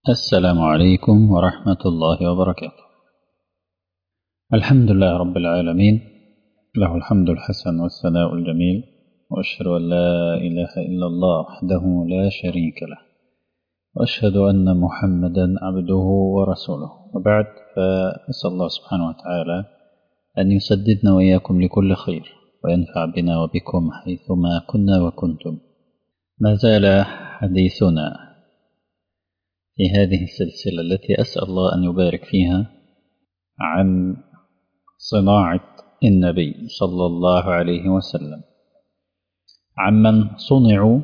السلام عليكم ورحمة الله وبركاته الحمد لله رب العالمين له الحمد الحسن والثناء الجميل وأشهد أن لا إله إلا الله وحده لا شريك له وأشهد أن محمدا عبده ورسوله وبعد فأسأل الله سبحانه وتعالى أن يسددنا وإياكم لكل خير وينفع بنا وبكم حيثما كنا وكنتم ما زال حديثنا في هذه السلسلة التي أسأل الله أن يبارك فيها عن صناعة النبي صلى الله عليه وسلم عمن صنعوا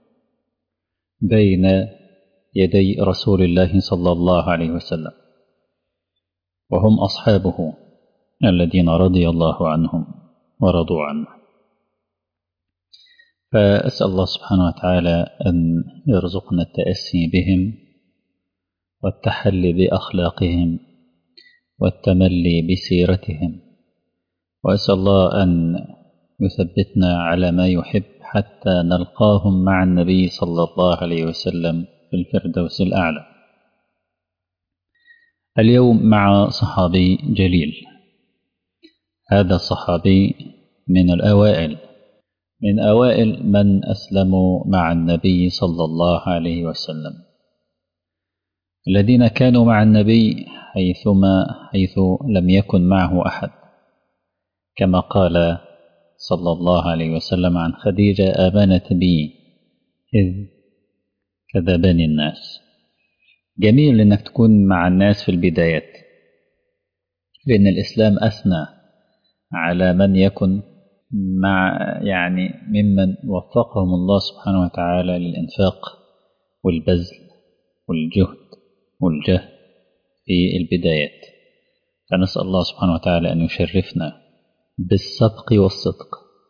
بين يدي رسول الله صلى الله عليه وسلم وهم أصحابه الذين رضي الله عنهم ورضوا عنه فأسأل الله سبحانه وتعالى أن يرزقنا التأسي بهم والتحلي بأخلاقهم والتملي بسيرتهم وأسأل الله أن يثبتنا على ما يحب حتى نلقاهم مع النبي صلى الله عليه وسلم في الفردوس الأعلى اليوم مع صحابي جليل هذا الصحابي من الأوائل من أوائل من أسلموا مع النبي صلى الله عليه وسلم الذين كانوا مع النبي حيثما حيث لم يكن معه أحد كما قال صلى الله عليه وسلم عن خديجة آمنت بي إذ كذبني الناس جميل إنك تكون مع الناس في البدايات لأن الإسلام أثنى على من يكن مع يعني ممن وفقهم الله سبحانه وتعالى للإنفاق والبذل والجهد والجهد في البدايات فنسأل الله سبحانه وتعالى أن يشرفنا بالصدق والصدق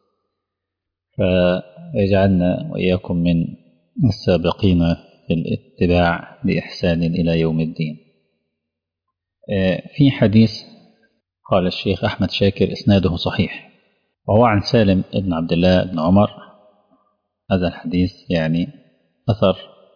فيجعلنا وإياكم من السابقين في الاتباع بإحسان إلى يوم الدين في حديث قال الشيخ أحمد شاكر إسناده صحيح وهو عن سالم بن عبد الله بن عمر هذا الحديث يعني أثر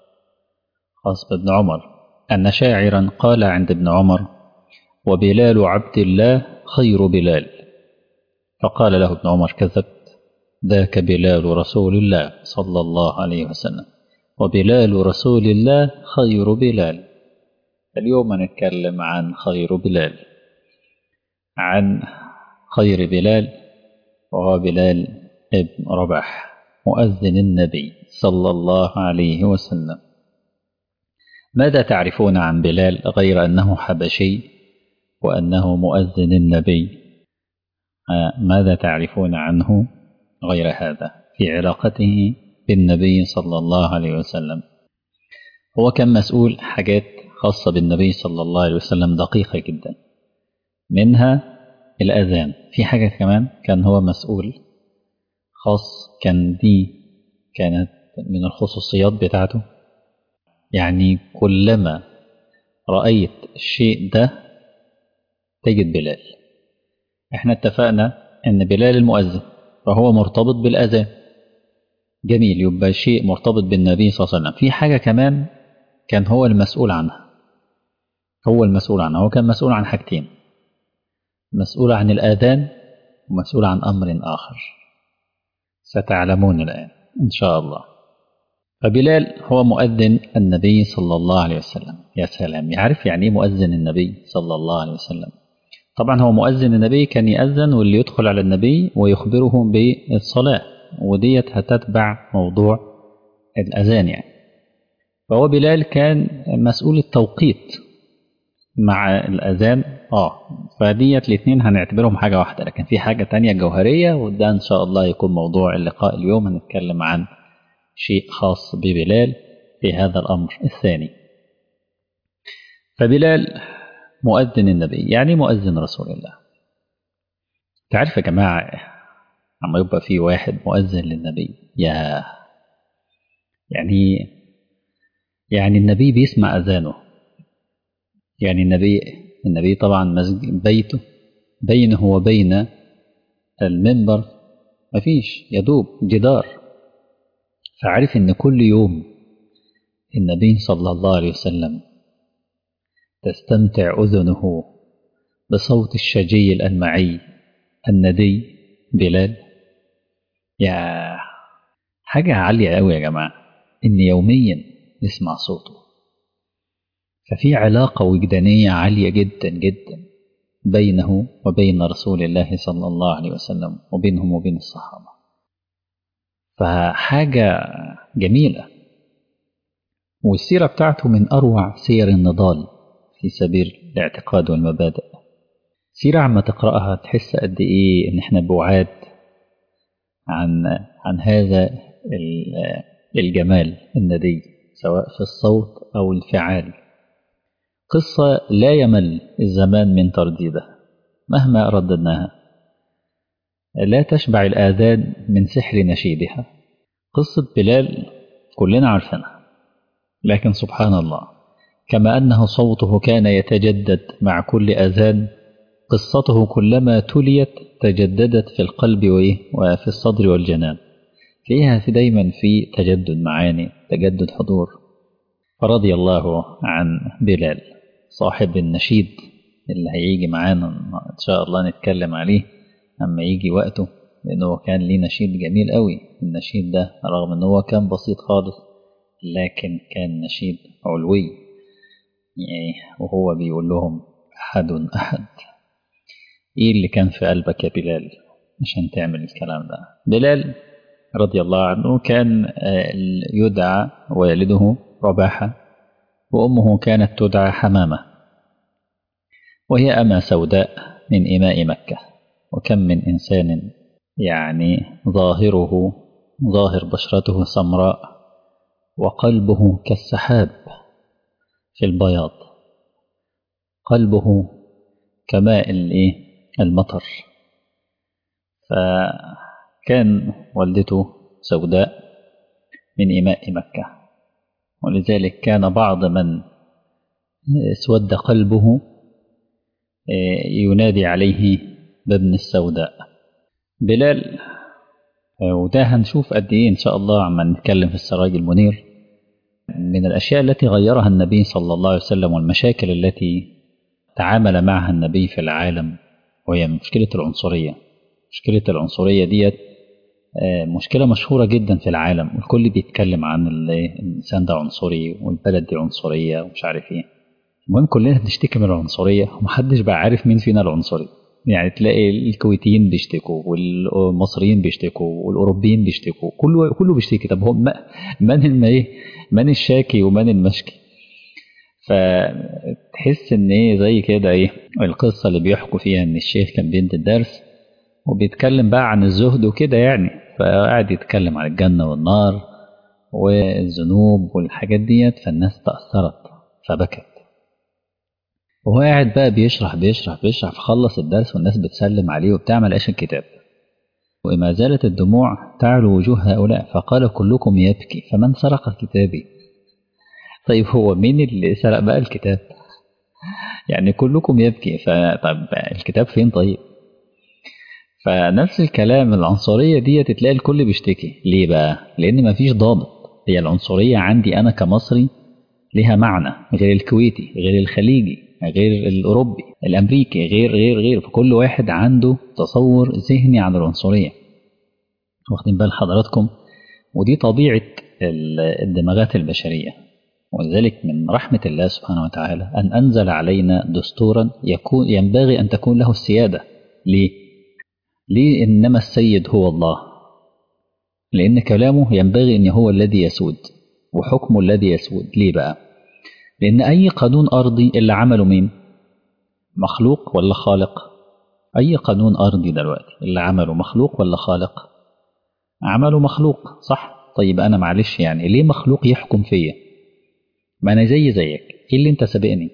خاص بابن عمر أن شاعرا قال عند ابن عمر وبلال عبد الله خير بلال فقال له ابن عمر كذبت ذاك بلال رسول الله صلى الله عليه وسلم وبلال رسول الله خير بلال اليوم نتكلم عن خير بلال عن خير بلال وهو بلال ابن رباح مؤذن النبي صلى الله عليه وسلم ماذا تعرفون عن بلال غير أنه حبشي وأنه مؤذن النبي ماذا تعرفون عنه غير هذا في علاقته بالنبي صلى الله عليه وسلم هو كان مسؤول حاجات خاصة بالنبي صلى الله عليه وسلم دقيقة جدا منها الأذان في حاجة كمان كان هو مسؤول خاص كان دي كانت من الخصوصيات بتاعته يعني كلما رأيت الشيء ده تجد بلال احنا اتفقنا ان بلال المؤذن فهو مرتبط بالأذان جميل يبقى شيء مرتبط بالنبي صلى الله عليه وسلم في حاجة كمان كان هو المسؤول عنها هو المسؤول عنها هو كان مسؤول عن حاجتين مسؤول عن الآذان ومسؤول عن أمر آخر ستعلمون الآن إن شاء الله فبلال هو مؤذن النبي صلى الله عليه وسلم يا سلام يعرف يعني ايه مؤذن النبي صلى الله عليه وسلم طبعا هو مؤذن النبي كان يأذن واللي يدخل على النبي ويخبره بالصلاة وديت هتتبع موضوع الأذان يعني فهو بلال كان مسؤول التوقيت مع الأذان اه فديت الاثنين هنعتبرهم حاجة واحدة لكن في حاجة تانية جوهرية وده إن شاء الله يكون موضوع اللقاء اليوم هنتكلم عن شيء خاص ببلال في هذا الأمر الثاني فبلال مؤذن النبي يعني مؤذن رسول الله تعرف يا جماعة عما يبقى في واحد مؤذن للنبي يا يعني يعني النبي بيسمع أذانه يعني النبي النبي طبعا مسجد بيته بينه وبين المنبر مفيش يدوب جدار فعرف ان كل يوم النبي صلى الله عليه وسلم تستمتع أذنه بصوت الشجي الألمعي الندي بلال يا حاجة عالية أوي يا جماعة إن يوميا نسمع صوته ففي علاقة وجدانية عالية جدا جدا بينه وبين رسول الله صلى الله عليه وسلم وبينهم وبين الصحابة فحاجة جميلة والسيرة بتاعته من أروع سير النضال في سبيل الاعتقاد والمبادئ سيرة عما تقرأها تحس قد إيه إن إحنا بعاد عن عن هذا الجمال الندي سواء في الصوت أو الفعال قصة لا يمل الزمان من ترديدها مهما رددناها لا تشبع الآذان من سحر نشيدها قصة بلال كلنا عارفينها لكن سبحان الله كما أنه صوته كان يتجدد مع كل أذان قصته كلما تليت تجددت في القلب وفي الصدر والجنان فيها في دايما في تجدد معاني تجدد حضور فرضي الله عن بلال صاحب النشيد اللي هيجي معانا إن شاء الله نتكلم عليه أما يجي وقته لأنه كان ليه نشيد جميل قوي النشيد ده رغم أنه كان بسيط خالص لكن كان نشيد علوي يعني وهو بيقول لهم أحد أحد إيه اللي كان في قلبك يا بلال عشان تعمل الكلام ده بلال رضي الله عنه كان يدعى والده رباحة وأمه كانت تدعى حمامة وهي أما سوداء من إماء مكة وكم من إنسان يعني ظاهره ظاهر بشرته سمراء وقلبه كالسحاب في البياض قلبه كماء المطر فكان والدته سوداء من إماء مكة ولذلك كان بعض من اسود قلبه ينادي عليه بابن السوداء بلال وده هنشوف قد ايه ان شاء الله عما نتكلم في السراج المنير من الاشياء التي غيرها النبي صلى الله عليه وسلم والمشاكل التي تعامل معها النبي في العالم وهي مشكله العنصريه مشكله العنصريه ديت مشكلة مشهورة جدا في العالم والكل بيتكلم عن الإنسان ده عنصري والبلد دي عنصرية ومش عارف إيه المهم كلنا بنشتكي من العنصرية ومحدش بقى عارف مين فينا العنصري يعني تلاقي الكويتيين بيشتكوا والمصريين بيشتكوا والأوروبيين بيشتكوا كله كله بيشتكي طب هو من ايه من الشاكي ومن المشكي فتحس ان ايه زي كده ايه القصة اللي بيحكوا فيها ان الشيخ كان بيدي الدرس وبيتكلم بقى عن الزهد وكده يعني فقعد يتكلم عن الجنة والنار والذنوب والحاجات ديت فالناس تأثرت فبكت وهو قاعد بقى بيشرح بيشرح بيشرح فخلص الدرس والناس بتسلم عليه وبتاع ما لقاش الكتاب وما زالت الدموع تعلو وجوه هؤلاء فقال كلكم يبكي فمن سرق كتابي طيب هو مين اللي سرق بقى الكتاب يعني كلكم يبكي فطب الكتاب فين طيب فنفس الكلام العنصرية دي تلاقي الكل بيشتكي ليه بقى لأن مفيش ضابط هي العنصرية عندي أنا كمصري لها معنى غير الكويتي غير الخليجي غير الأوروبي الأمريكي غير غير غير فكل واحد عنده تصور ذهني عن العنصرية واخدين بال حضراتكم ودي طبيعة الدماغات البشرية ولذلك من رحمة الله سبحانه وتعالى أن أنزل علينا دستورا يكون ينبغي أن تكون له السيادة ليه؟ ليه إنما السيد هو الله لأن كلامه ينبغي أن هو الذي يسود وحكمه الذي يسود ليه بقى لأن أي قانون أرضي اللي عمله مين مخلوق ولا خالق أي قانون أرضي دلوقتي اللي عمله مخلوق ولا خالق عمله مخلوق صح طيب أنا معلش يعني ليه مخلوق يحكم فيا ما أنا زي زيك إيه اللي أنت سابقني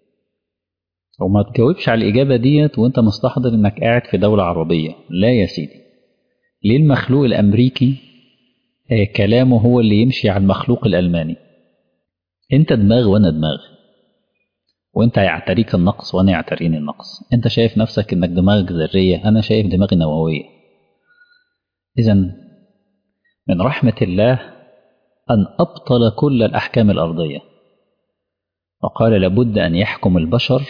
وما تجاوبش على الإجابة ديت وأنت مستحضر إنك قاعد في دولة عربية لا يا سيدي ليه المخلوق الأمريكي آه كلامه هو اللي يمشي على المخلوق الألماني أنت دماغ وأنا دماغ وأنت يعتريك النقص وأنا يعتريني النقص أنت شايف نفسك إنك دماغك ذرية أنا شايف دماغي نووية إذا من رحمة الله أن أبطل كل الأحكام الأرضية وقال لابد أن يحكم البشر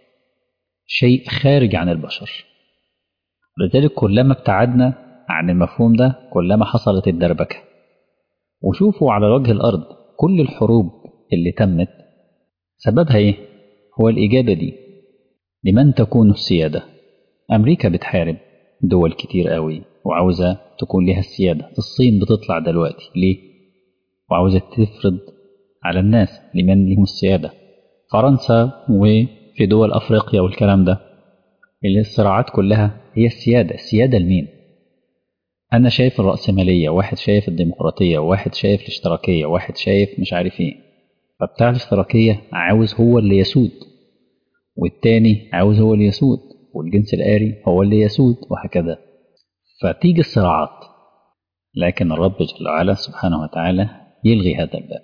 شيء خارج عن البشر لذلك كلما ابتعدنا عن المفهوم ده كلما حصلت الدربكة وشوفوا على وجه الأرض كل الحروب اللي تمت سببها إيه؟ هو الإجابة دي لمن تكون السيادة أمريكا بتحارب دول كتير قوي وعاوزة تكون لها السيادة الصين بتطلع دلوقتي ليه؟ وعاوزة تفرض على الناس لمن لهم السيادة فرنسا وفي دول أفريقيا والكلام ده الصراعات كلها هي السيادة السيادة لمين؟ أنا شايف الرأسمالية واحد شايف الديمقراطية واحد شايف الاشتراكية واحد شايف مش عارف ايه فبتاع الاشتراكية عاوز هو اللي يسود والتاني عاوز هو اللي يسود والجنس الآري هو اللي يسود وهكذا فتيجي الصراعات لكن الرب جل وعلا سبحانه وتعالى يلغي هذا الباب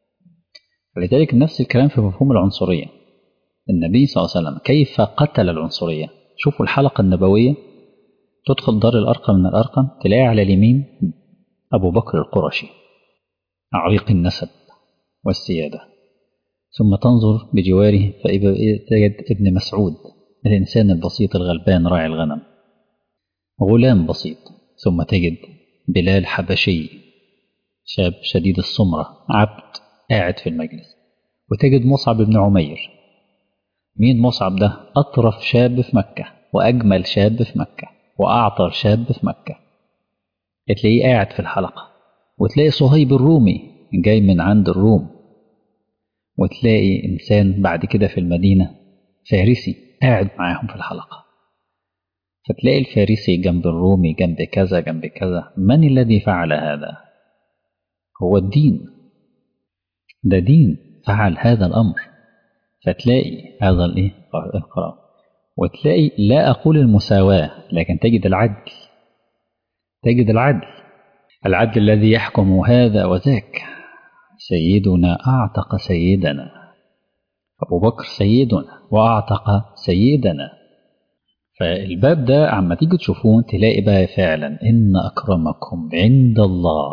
ولذلك نفس الكلام في مفهوم العنصرية النبي صلى الله عليه وسلم كيف قتل العنصرية شوفوا الحلقة النبوية تدخل دار الأرقم من الأرقم تلاقي على اليمين أبو بكر القرشي عريق النسب والسيادة ثم تنظر بجواره فتجد ابن مسعود الإنسان البسيط الغلبان راعي الغنم غلام بسيط ثم تجد بلال حبشي شاب شديد السمرة عبد قاعد في المجلس وتجد مصعب بن عمير مين مصعب ده أطرف شاب في مكة وأجمل شاب في مكة وأعطر شاب في مكة تلاقيه قاعد في الحلقة وتلاقي صهيب الرومي جاي من عند الروم وتلاقي إنسان بعد كده في المدينة فارسي قاعد معاهم في الحلقة فتلاقي الفارسي جنب الرومي جنب كذا جنب كذا من الذي فعل هذا هو الدين ده دين فعل هذا الأمر فتلاقي هذا الايه القرار وتلاقي لا أقول المساواة لكن تجد العدل تجد العدل العدل الذي يحكم هذا وذاك سيدنا أعتق سيدنا أبو بكر سيدنا وأعتق سيدنا فالباب ده عما تيجي تشوفوه تلاقي بقى فعلا إن أكرمكم عند الله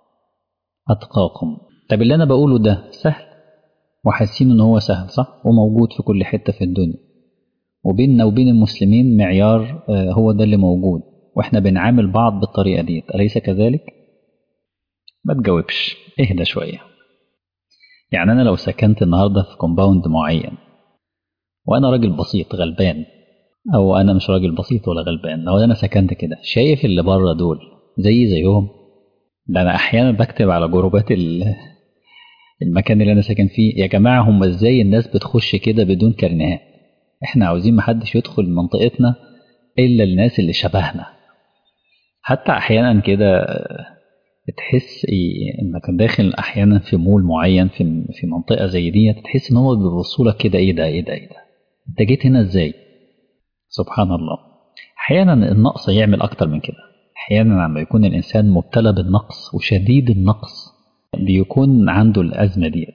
أتقاكم طب اللي أنا بقوله ده سهل وحاسين إن هو سهل صح وموجود في كل حتة في الدنيا وبيننا وبين المسلمين معيار هو ده اللي موجود واحنا بنعامل بعض بالطريقة دي أليس كذلك؟ ما تجاوبش اهدى شوية يعني أنا لو سكنت النهاردة في كومباوند معين وأنا راجل بسيط غلبان أو أنا مش راجل بسيط ولا غلبان لو أنا سكنت كده شايف اللي بره دول زي زيهم ده أنا أحيانا بكتب على جروبات المكان اللي أنا ساكن فيه يا جماعة هم إزاي الناس بتخش كده بدون كرنيهات إحنا عاوزين محدش يدخل منطقتنا إلا الناس اللي شبهنا حتى أحيانا كده تحس انك داخل احيانا في مول معين في في منطقه زي دي تحس ان هو بيبصوا لك كده ايه ده ايه ده ايه ده انت جيت هنا ازاي سبحان الله احيانا النقص يعمل اكتر من كده احيانا لما يكون الانسان مبتلى بالنقص وشديد النقص بيكون عنده الازمه ديت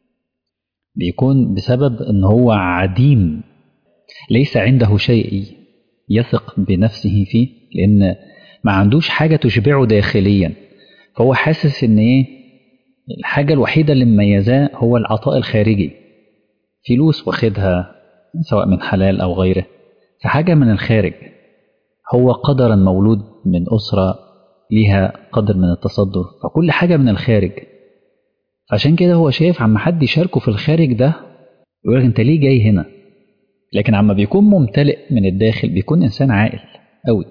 بيكون بسبب ان هو عديم ليس عنده شيء يثق بنفسه فيه لان ما عندوش حاجه تشبعه داخليا فهو حاسس ان ايه الحاجة الوحيدة اللي مميزاه هو العطاء الخارجي فلوس واخدها سواء من حلال او غيره فحاجة من الخارج هو قدرا مولود من أسرة ليها قدر من التصدر فكل حاجة من الخارج عشان كده هو شايف عما حد يشاركه في الخارج ده يقول انت ليه جاي هنا لكن عما بيكون ممتلئ من الداخل بيكون انسان عاقل قوي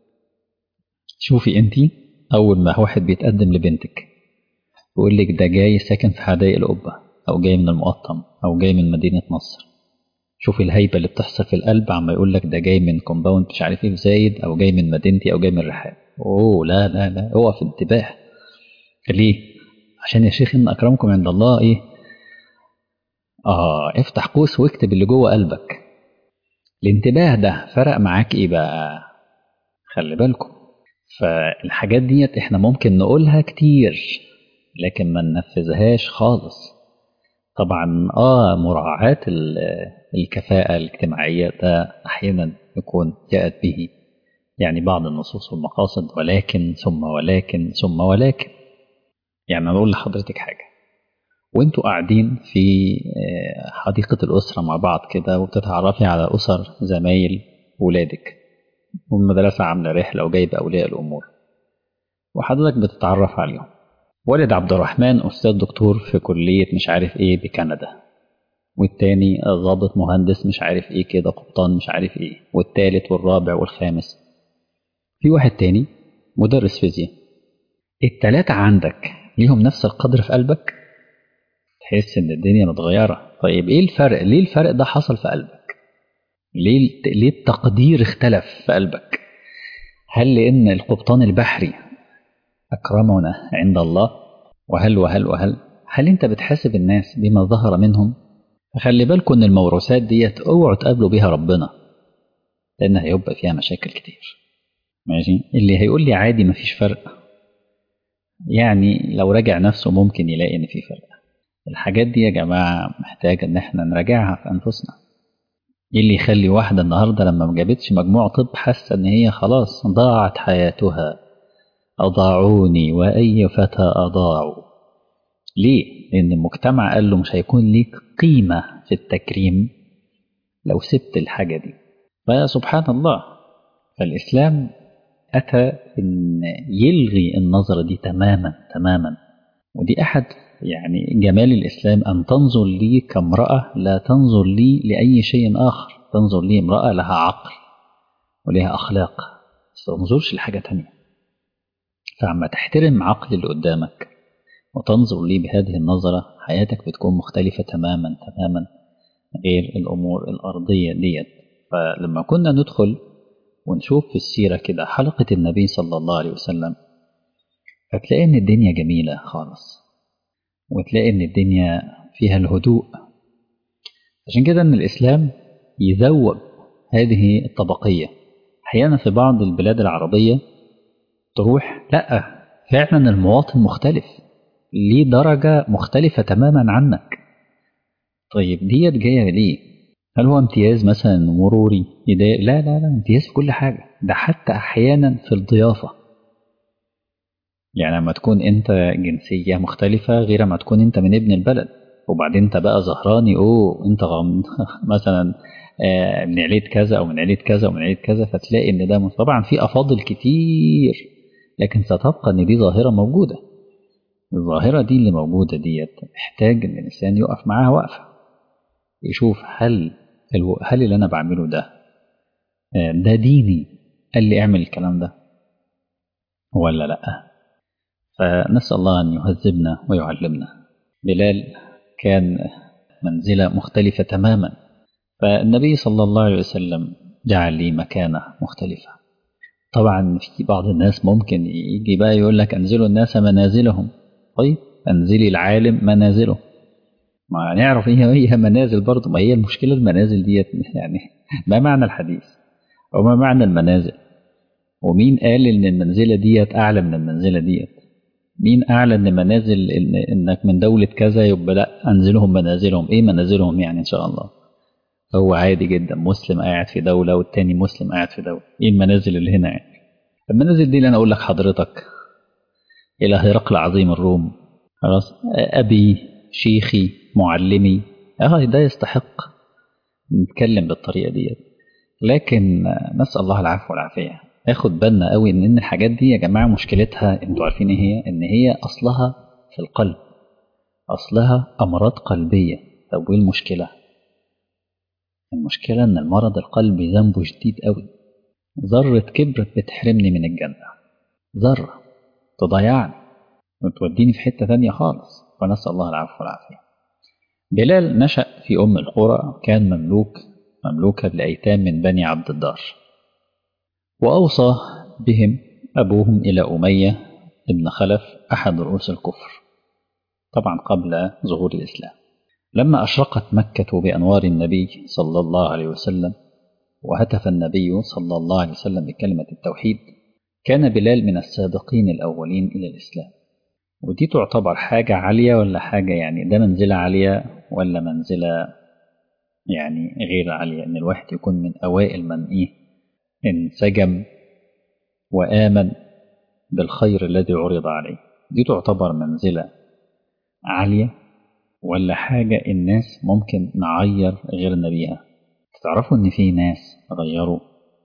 شوفي انتي أول ما واحد بيتقدم لبنتك يقول لك ده جاي ساكن في حدائق القبة أو جاي من المقطم أو جاي من مدينة نصر شوفي الهيبة اللي بتحصل في القلب عما يقول لك ده جاي من كومباوند مش عارف ايه في زايد أو جاي من مدينتي أو جاي من الرحاب أوه لا لا لا هو في انتباه ليه؟ عشان يا شيخ إن أكرمكم عند الله إيه؟ آه افتح قوس واكتب اللي جوه قلبك الانتباه ده فرق معاك إيه بقى؟ خلي بالكم فالحاجات ديت احنا ممكن نقولها كتير لكن ما ننفذهاش خالص طبعا اه مراعاة الكفاءة الاجتماعية ده احيانا يكون جاءت به يعني بعض النصوص والمقاصد ولكن ثم ولكن ثم ولكن يعني اقول لحضرتك حاجة وانتوا قاعدين في حديقة الأسرة مع بعض كده وبتتعرفي على أسر زمايل ولادك والمدرسة عاملة رحلة وجايبة أولياء الأمور وحضرتك بتتعرف عليهم والد عبد الرحمن أستاذ دكتور في كلية مش عارف إيه بكندا والتاني ضابط مهندس مش عارف إيه كده قبطان مش عارف إيه والتالت والرابع والخامس في واحد تاني مدرس فيزياء التلاتة عندك ليهم نفس القدر في قلبك تحس ان الدنيا متغيرة طيب ايه الفرق ليه الفرق ده حصل في قلبك ليه ليه التقدير اختلف في قلبك هل لان القبطان البحري اكرمنا عند الله وهل وهل وهل هل انت بتحاسب الناس بما ظهر منهم فخلي بالكم ان الموروثات ديت اوعوا تقابلوا بيها ربنا لان هيبقى فيها مشاكل كتير ماشي اللي هيقول لي عادي مفيش فرق يعني لو راجع نفسه ممكن يلاقي ان في فرق الحاجات دي يا جماعة محتاجة ان احنا نراجعها في انفسنا ايه اللي يخلي واحدة النهاردة لما ما جابتش مجموع طب حاسة ان هي خلاص ضاعت حياتها أضاعوني وأي فتى أضاعوا ليه؟ لأن المجتمع قال له مش هيكون ليك قيمة في التكريم لو سبت الحاجة دي فسبحان الله فالإسلام أتى إن يلغي النظرة دي تماما تماما ودي أحد يعني جمال الإسلام أن تنظر لي كامرأة لا تنظر لي لأي شيء آخر تنظر لي امرأة لها عقل ولها أخلاق بس ما تنظرش لحاجة تانية فعما تحترم عقل اللي قدامك وتنظر لي بهذه النظرة حياتك بتكون مختلفة تماما تماما غير الأمور الأرضية ديت فلما كنا ندخل ونشوف في السيرة كده حلقة النبي صلى الله عليه وسلم فتلاقي إن الدنيا جميلة خالص وتلاقي إن الدنيا فيها الهدوء عشان كده إن الإسلام يذوب هذه الطبقية أحيانا في بعض البلاد العربية تروح لأ فعلا المواطن مختلف ليه درجة مختلفة تماما عنك طيب ديت جاية ليه هل هو امتياز مثلا مروري يضايق لا لا لا امتياز في كل حاجة ده حتى أحيانا في الضيافة يعني لما تكون انت جنسية مختلفة غير ما تكون انت من ابن البلد وبعدين انت بقى زهراني اوه انت غم مثلا آه من عيلة كذا او من عيلة كذا او من عيلة كذا فتلاقي ان ده طبعا في افاضل كتير لكن ستبقى ان دي ظاهرة موجودة الظاهرة دي اللي موجودة ديت محتاج ان الانسان يقف معاها وقفة يشوف هل هل اللي انا بعمله ده ده ديني قال لي اعمل الكلام ده ولا لا فنسأل الله أن يهذبنا ويعلمنا بلال كان منزلة مختلفة تماما فالنبي صلى الله عليه وسلم جعل لي مكانة مختلفة طبعا في بعض الناس ممكن يجي بقى يقول لك أنزلوا الناس منازلهم طيب أنزلي العالم منازله ما نعرف ايه هي منازل برضه ما هي المشكلة المنازل ديت يعني ما معنى الحديث وما معنى المنازل ومين قال ان المنزلة ديت اعلى من المنزلة ديت مين اعلى ان منازل إن انك من دولة كذا يبقى لا انزلهم منازلهم ايه منازلهم يعني ان شاء الله هو عادي جدا مسلم قاعد في دولة والتاني مسلم قاعد في دولة ايه المنازل اللي هنا يعني المنازل دي اللي انا اقول لك حضرتك الى هرقل عظيم الروم خلاص ابي شيخي معلمي اه ده يستحق نتكلم بالطريقة ديت لكن نسأل الله العفو والعافية ناخد بالنا قوي ان الحاجات دي يا جماعة مشكلتها انتوا عارفين ايه هي ان هي اصلها في القلب اصلها امراض قلبية طب وايه المشكلة المشكلة ان المرض القلبي ذنبه شديد قوي ذرة كبرت بتحرمني من الجنة ذرة تضيعني وتوديني في حتة تانية خالص ونسأل الله العفو والعافية بلال نشأ في أم القرى كان مملوك مملوكا لأيتام من بني عبد الدار وأوصى بهم أبوهم إلى أمية ابن خلف أحد رؤوس الكفر طبعا قبل ظهور الإسلام لما أشرقت مكة بأنوار النبي صلى الله عليه وسلم وهتف النبي صلى الله عليه وسلم بكلمة التوحيد كان بلال من السابقين الأولين إلى الإسلام ودي تعتبر حاجة عالية ولا حاجة يعني ده منزلة عالية ولا منزلة يعني غير عالية إن الواحد يكون من أوائل من إيه انسجم وآمن بالخير الذي عرض عليه دي تعتبر منزلة عالية ولا حاجة الناس ممكن نعير غيرنا بيها تعرفوا إن في ناس غيروا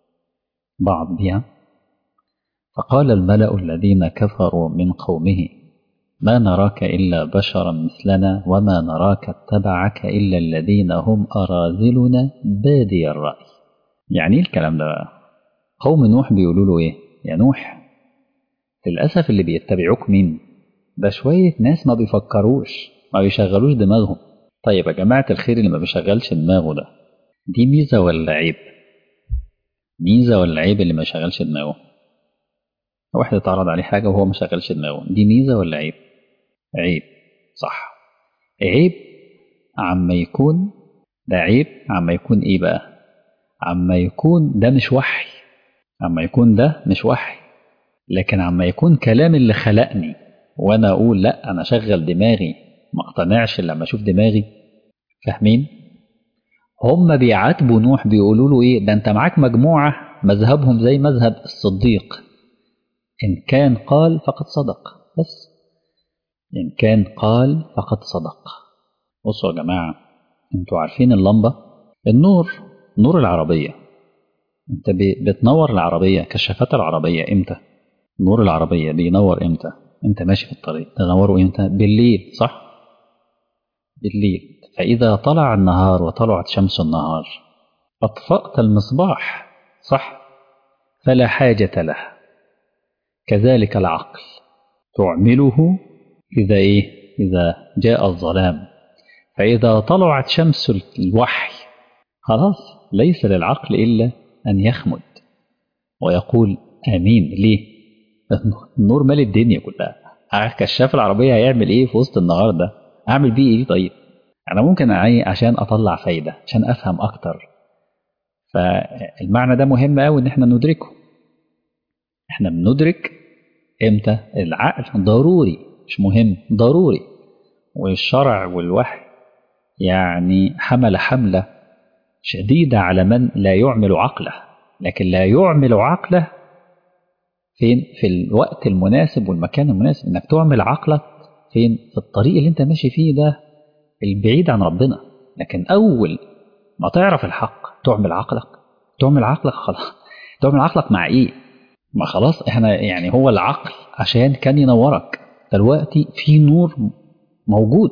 بعض بها فقال الملأ الذين كفروا من قومه ما نراك إلا بشرا مثلنا وما نراك اتبعك إلا الذين هم أراذلنا بادي الرأي يعني ايه الكلام ده بقى قوم نوح بيقولوا له ايه يا نوح للأسف اللي بيتبعوك مين ده شوية ناس ما بيفكروش ما بيشغلوش دماغهم طيب يا جماعة الخير اللي ما بيشغلش دماغه ده دي ميزة ولا عيب ميزة ولا عيب اللي ما يشغلش دماغه واحد اتعرض عليه حاجة وهو ما شغلش دماغه دي ميزة ولا عيب عيب صح عيب عما يكون ده عيب عما يكون ايه بقى عما يكون ده مش وحي عما يكون ده مش وحي لكن عما يكون كلام اللي خلقني وانا اقول لا انا اشغل دماغي ما اقتنعش لما اشوف دماغي فاهمين هم بيعاتبوا نوح بيقولوا له ايه ده انت معاك مجموعه مذهبهم زي مذهب الصديق ان كان قال فقد صدق بس ان كان قال فقد صدق بصوا يا جماعه انتوا عارفين اللمبه النور نور العربيه انت بتنور العربيه كشافات العربيه امتى نور العربيه بينور امتى انت ماشي في الطريق تنوره امتى بالليل صح بالليل فإذا طلع النهار وطلعت شمس النهار أطفأت المصباح صح فلا حاجة له كذلك العقل تعمله إذا إيه إذا جاء الظلام فإذا طلعت شمس الوحي خلاص ليس للعقل إلا أن يخمد ويقول آمين ليه النور مال الدنيا كلها كشاف العربية هيعمل إيه في وسط النهار ده أعمل بيه إيه طيب أنا ممكن أعي عشان أطلع فايدة عشان أفهم أكتر فالمعنى ده مهم أوي إن إحنا ندركه إحنا بندرك إمتى العقل ضروري مش مهم ضروري والشرع والوحي يعني حمل حملة شديدة على من لا يعمل عقله لكن لا يعمل عقله فين في الوقت المناسب والمكان المناسب انك تعمل عقلك فين في الطريق اللي انت ماشي فيه ده البعيد عن ربنا لكن اول ما تعرف الحق تعمل عقلك تعمل عقلك خلاص تعمل عقلك مع ايه ما خلاص احنا يعني هو العقل عشان كان ينورك دلوقتي في نور موجود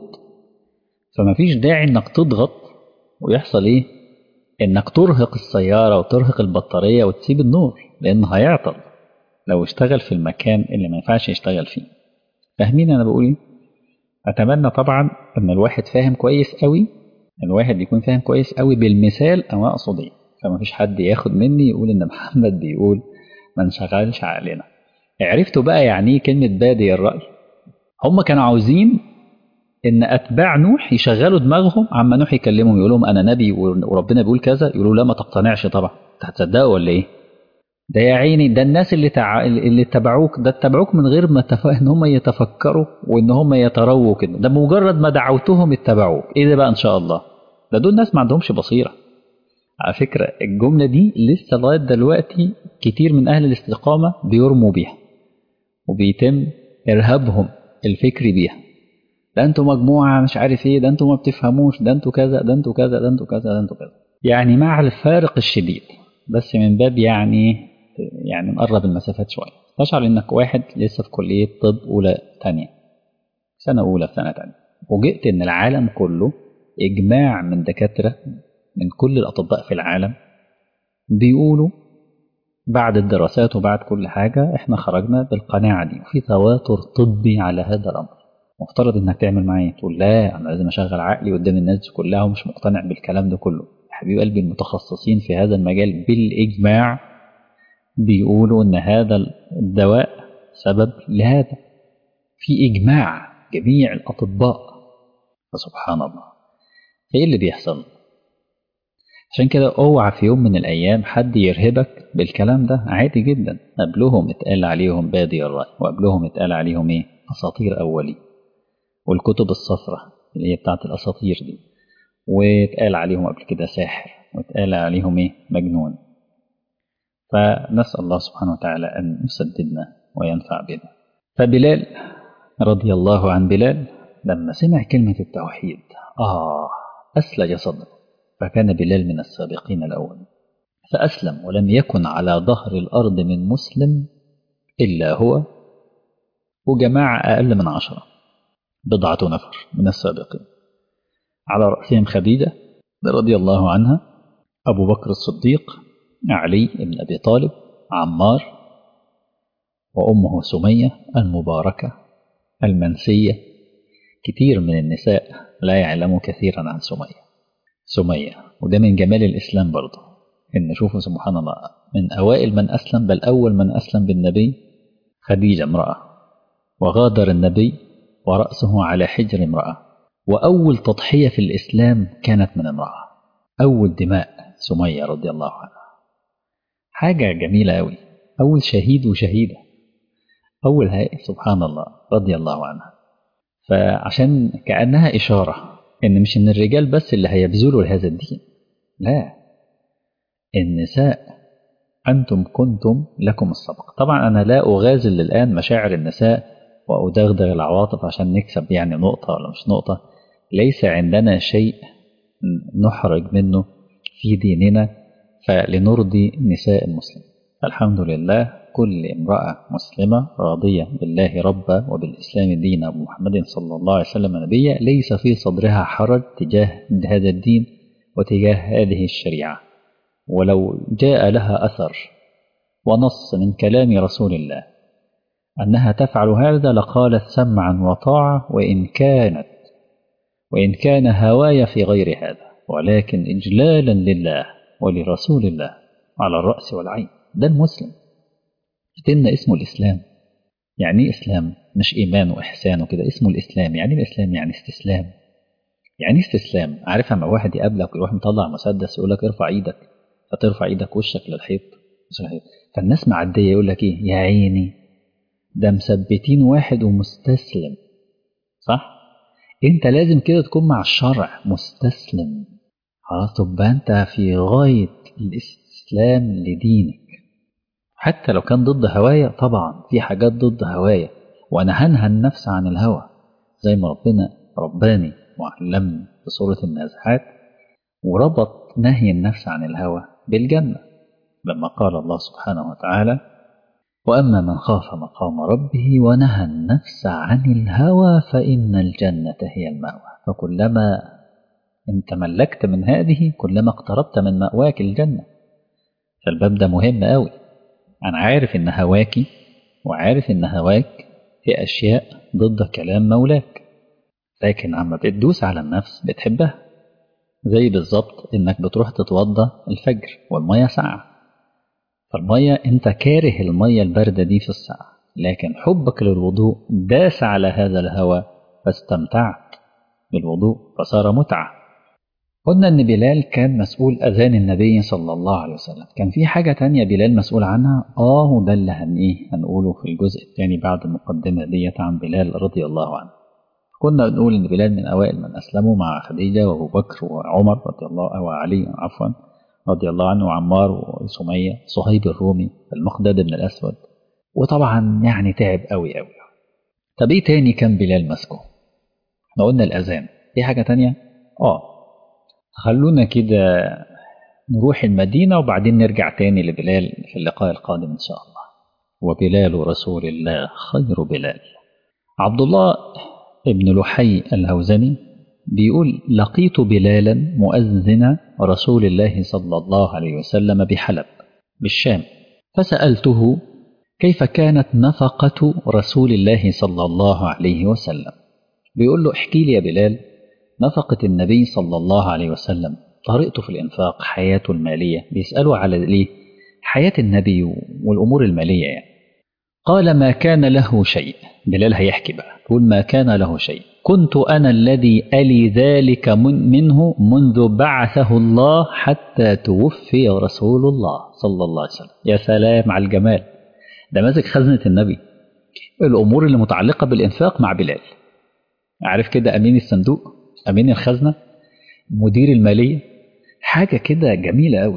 فما فيش داعي انك تضغط ويحصل ايه انك ترهق السيارة وترهق البطارية وتسيب النور لانه هيعطل لو اشتغل في المكان اللي ما ينفعش يشتغل فيه فاهمين انا بقول ايه اتمنى طبعا ان الواحد فاهم كويس قوي الواحد يكون فاهم كويس قوي بالمثال انا اقصد ايه فما فيش حد ياخد مني يقول ان محمد بيقول ما نشغلش عقلنا عرفتوا بقى يعني ايه كلمه بادي الراي هم كانوا عاوزين ان اتباع نوح يشغلوا دماغهم عما نوح يكلمهم يقول لهم انا نبي وربنا بيقول كذا يقولوا لا ما تقتنعش طبعا انت هتصدقوا ولا ايه ده يا عيني ده الناس اللي تع... اللي اتبعوك ده اتبعوك من غير ما تف... ان هم يتفكروا وان هم يترووا كده ده مجرد ما دعوتهم اتبعوك ايه ده بقى ان شاء الله ده دول ناس ما عندهمش بصيره على فكره الجمله دي لسه لغايه دلوقتي كتير من اهل الاستقامه بيرموا بيها وبيتم ارهابهم الفكري بيها ده انتوا مجموعه مش عارف ايه ده انتوا ما بتفهموش ده انتوا كذا ده انتوا كذا ده انتوا كذا ده انتوا كذا يعني مع الفارق الشديد بس من باب يعني يعني نقرب المسافات شوية تشعر إنك واحد لسه في كلية طب أولى تانية سنة أولى في سنة تانية فوجئت إن العالم كله إجماع من دكاترة من كل الأطباء في العالم بيقولوا بعد الدراسات وبعد كل حاجة إحنا خرجنا بالقناعة دي وفي تواتر طبي على هذا الأمر مفترض إنك تعمل معايا تقول لا أنا لازم أشغل عقلي قدام الناس دي كلها ومش مقتنع بالكلام ده كله حبيب قلبي المتخصصين في هذا المجال بالإجماع بيقولوا ان هذا الدواء سبب لهذا في اجماع جميع الاطباء فسبحان الله ايه اللي بيحصل عشان كده اوعى في يوم من الايام حد يرهبك بالكلام ده عادي جدا قبلهم اتقال عليهم بادي الراي وقبلهم اتقال عليهم ايه اساطير اولي والكتب الصفراء اللي هي بتاعت الاساطير دي واتقال عليهم قبل كده ساحر واتقال عليهم ايه مجنون فنسأل الله سبحانه وتعالى أن يسددنا وينفع بنا فبلال رضي الله عن بلال لما سمع كلمة التوحيد آه أسلج صدره فكان بلال من السابقين الأول فأسلم ولم يكن على ظهر الأرض من مسلم إلا هو وجماعة أقل من عشرة بضعة نفر من السابقين على رأسهم خديجة رضي الله عنها أبو بكر الصديق علي بن أبي طالب عمار وأمه سمية المباركة المنسية كتير من النساء لا يعلموا كثيرا عن سمية سمية وده من جمال الإسلام برضه إن شوفوا سبحان الله من أوائل من أسلم بل أول من أسلم بالنبي خديجة امرأة وغادر النبي ورأسه على حجر امرأة وأول تضحية في الإسلام كانت من امرأة أول دماء سمية رضي الله عنها حاجة جميلة أوي أول شهيد وشهيدة أول هاي سبحان الله رضي الله عنها فعشان كأنها إشارة إن مش إن الرجال بس اللي هيبذلوا لهذا الدين لا النساء أنتم كنتم لكم السبق طبعا أنا لا أغازل الآن مشاعر النساء وأدغدغ العواطف عشان نكسب يعني نقطة ولا مش نقطة ليس عندنا شيء نحرج منه في ديننا فلنرضي نساء المسلمين الحمد لله كل امرأة مسلمة راضية بالله ربا وبالإسلام دينا ومحمد صلى الله عليه وسلم نبيا ليس في صدرها حرج تجاه هذا الدين وتجاه هذه الشريعة ولو جاء لها أثر ونص من كلام رسول الله أنها تفعل هذا لقالت سمعا وطاعة وإن كانت وإن كان هواي في غير هذا ولكن إجلالا لله ولرسول الله على الرأس والعين ده المسلم ديننا اسمه الإسلام يعني إسلام مش إيمان وإحسان وكده اسمه الإسلام يعني الإسلام يعني استسلام يعني استسلام عارف اما واحد يقابلك ويروح مطلع مسدس يقول لك ارفع ايدك فترفع ايدك وشك للحيط فالناس معديه يقول لك ايه يا عيني ده مثبتين واحد ومستسلم صح انت لازم كده تكون مع الشرع مستسلم خلاص تبقى انت في غايه الاستسلام لدينك حتى لو كان ضد هوايا طبعا في حاجات ضد هوايا وانا هنهى النفس عن الهوى زي ما ربنا رباني وعلمني في سورة النازحات وربط نهي النفس عن الهوى بالجنة لما قال الله سبحانه وتعالى وأما من خاف مقام ربه ونهى النفس عن الهوى فإن الجنة هي المأوى فكلما إن تملكت من هذه كلما اقتربت من مأواك الجنة فالباب ده مهم قوي أنا عارف إن هواكي وعارف إن هواك في أشياء ضد كلام مولاك لكن عما بتدوس على النفس بتحبها زي بالظبط إنك بتروح تتوضى الفجر والمية ساقعة فالمية أنت كاره المية الباردة دي في الساعة لكن حبك للوضوء داس على هذا الهوى فاستمتعت بالوضوء فصار متعة قلنا أن بلال كان مسؤول أذان النبي صلى الله عليه وسلم كان في حاجة تانية بلال مسؤول عنها آه وده اللي هن إيه هنقوله في الجزء الثاني بعد المقدمة ديت عن بلال رضي الله عنه كنا بنقول ان بلال من اوائل من اسلموا مع خديجه وابو بكر وعمر رضي الله وعلي عفوا رضي الله عنه وعمار وسميه صهيب الرومي المقداد بن الاسود وطبعا يعني تعب قوي قوي طب ايه تاني كان بلال ماسكه؟ احنا قلنا الاذان في حاجه تانية؟ اه خلونا كده نروح المدينه وبعدين نرجع تاني لبلال في اللقاء القادم ان شاء الله وبلال رسول الله خير بلال عبد الله ابن لحي الهوزني بيقول لقيت بلالا مؤذن رسول الله صلى الله عليه وسلم بحلب بالشام فسألته كيف كانت نفقة رسول الله صلى الله عليه وسلم بيقول له احكي لي يا بلال نفقة النبي صلى الله عليه وسلم طريقته في الإنفاق حياته المالية بيسألوا على ليه حياة النبي والأمور المالية يعني قال ما كان له شيء بلال هيحكي بقى يقول ما كان له شيء كنت أنا الذي ألي ذلك من منه منذ بعثه الله حتى توفي رسول الله صلى الله عليه وسلم يا سلام على الجمال ده ماسك خزنة النبي الأمور اللي متعلقة بالإنفاق مع بلال عارف كده أمين الصندوق أمين الخزنة مدير المالية حاجة كده جميلة قوي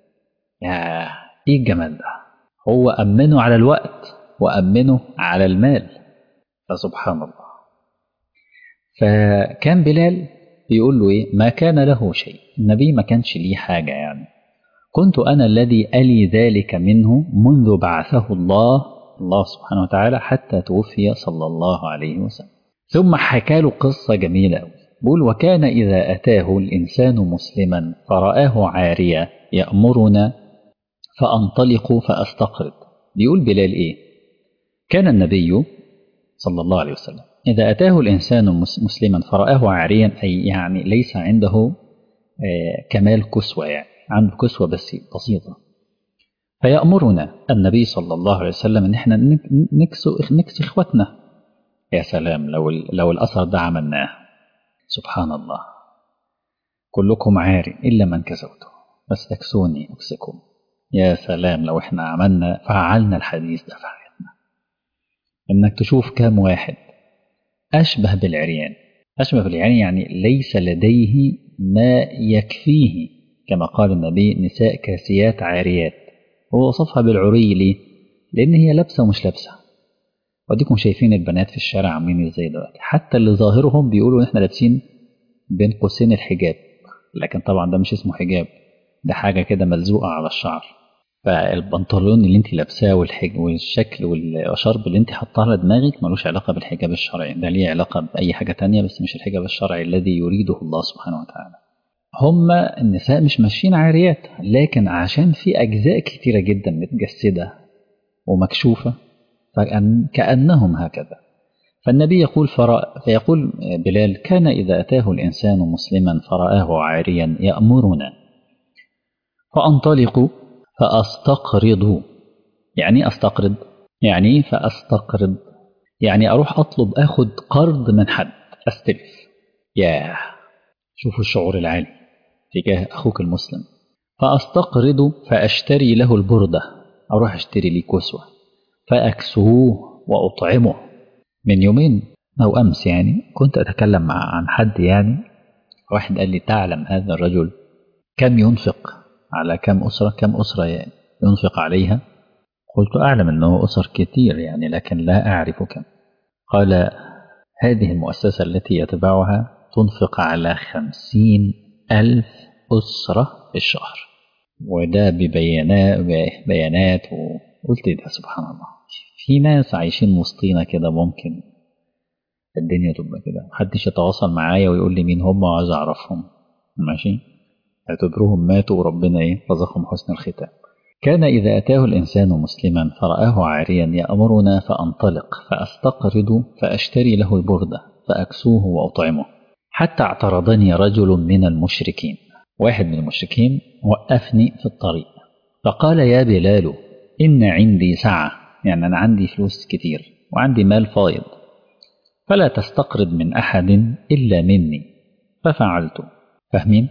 يا إيه الجمال ده هو أمنه على الوقت وأمنه على المال فسبحان الله فكان بلال بيقول له إيه ما كان له شيء النبي ما كانش ليه حاجة يعني كنت أنا الذي ألي ذلك منه منذ بعثه الله الله سبحانه وتعالى حتى توفي صلى الله عليه وسلم ثم حكى له قصة جميلة أوي بيقول وكان إذا أتاه الإنسان مسلما فرآه عارية يأمرنا فأنطلق فأستقرض بيقول بلال إيه كان النبي صلى الله عليه وسلم إذا أتاه الإنسان مسلما فرآه عاريا أي يعني ليس عنده كمال كسوة يعني عنده كسوة بس بسيطة فيأمرنا النبي صلى الله عليه وسلم إن إحنا نكسو نكسو إخوتنا يا سلام لو لو الأثر ده عملناه سبحان الله كلكم عاري إلا من كسوته بس اكسوني أكسكم يا سلام لو إحنا عملنا فعلنا الحديث ده في حياتنا إنك تشوف كام واحد أشبه بالعريان أشبه بالعريان يعني ليس لديه ما يكفيه كما قال النبي نساء كاسيات عاريات هو وصفها بالعري ليه؟ لأن هي لابسة ومش لابسة وديكم شايفين البنات في الشارع عاملين ازاي دلوقتي حتى اللي ظاهرهم بيقولوا ان احنا لابسين بين قوسين الحجاب لكن طبعا ده مش اسمه حجاب ده حاجه كده ملزوقه على الشعر فالبنطلون اللي انت لابساه والحج والشكل والشرب اللي انت حاطاه على دماغك ملوش علاقه بالحجاب الشرعي ده ليه علاقه باي حاجه تانية بس مش الحجاب الشرعي الذي يريده الله سبحانه وتعالى هم النساء مش ماشيين عاريات لكن عشان في اجزاء كتيره جدا متجسده ومكشوفه فكأنهم هكذا فالنبي يقول فرأ فيقول بلال كان إذا أتاه الإنسان مسلما فرآه عاريا يأمرنا فأنطلق فأستقرض يعني أستقرض يعني فأستقرض يعني أروح أطلب أخد قرض من حد أستلف ياه شوفوا الشعور العالي تجاه أخوك المسلم فأستقرض فأشتري له البردة أروح أشتري لي كسوة فأكسوه وأطعمه من يومين أو أمس يعني كنت أتكلم مع عن حد يعني واحد قال لي تعلم هذا الرجل كم ينفق على كم أسرة كم أسرة يعني ينفق عليها قلت أعلم أنه أسر كثير يعني لكن لا أعرف كم قال هذه المؤسسة التي يتبعها تنفق على خمسين ألف أسرة في الشهر وده ببيانات بيانات وقلت ده سبحان الله في ناس عايشين وسطينا كده ممكن الدنيا تبقى كده محدش يتواصل معايا ويقول لي مين هم وعايز اعرفهم ماشي اعتبروهم ماتوا وربنا ايه رزقهم حسن الختام كان إذا أتاه الإنسان مسلما فرآه عاريا يأمرنا فأنطلق فأستقرض فأشتري له البردة فأكسوه وأطعمه حتى اعترضني رجل من المشركين واحد من المشركين وقفني في الطريق فقال يا بلال إن عندي سعة يعني أنا عندي فلوس كتير وعندي مال فايض فلا تستقرض من أحد إلا مني ففعلت فاهمين؟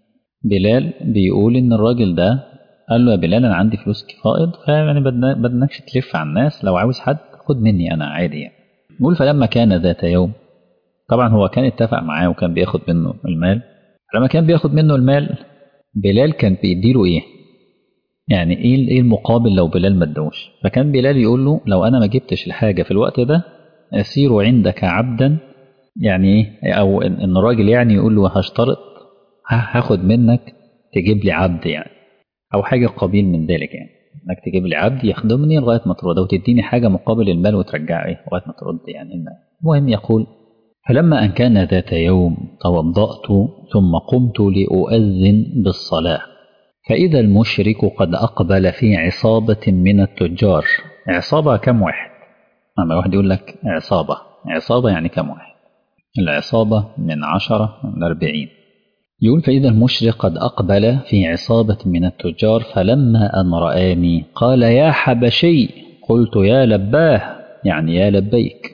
بلال بيقول إن الراجل ده قال له يا بلال أنا عندي فلوس فائض فيعني بدناكش تلف على الناس لو عاوز حد خد مني أنا عادي يعني يقول فلما كان ذات يوم طبعا هو كان اتفق معاه وكان بياخد منه المال لما كان بياخد منه المال بلال كان بيديله ايه يعني ايه ايه المقابل لو بلال ما ادوش فكان بلال يقول له لو انا ما جبتش الحاجه في الوقت ده اسير عندك عبدا يعني ايه او ان الراجل يعني يقول له هشترط هاخد منك تجيب لي عبد يعني او حاجه قبيل من ذلك يعني انك تجيب لي عبد يخدمني لغايه ما ترد وتديني حاجه مقابل المال وترجع ايه لغايه ما ترد يعني المال المهم يقول فلما أن كان ذات يوم توضأت ثم قمت لأؤذن بالصلاة فإذا المشرك قد أقبل في عصابة من التجار عصابة كم واحد أما واحد يقول لك عصابة عصابة يعني كم واحد العصابة من عشرة من أربعين يقول فإذا المشرك قد أقبل في عصابة من التجار فلما أن رآني قال يا حبشي قلت يا لباه يعني يا لبيك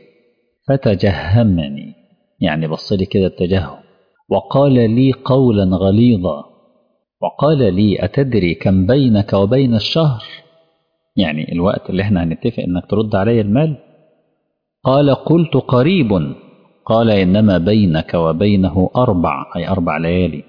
فتجهمني يعني بص لي كده التجهم وقال لي قولا غليظا وقال لي أتدري كم بينك وبين الشهر يعني الوقت اللي احنا هنتفق انك ترد علي المال قال قلت قريب قال إنما بينك وبينه أربع أي أربع ليالي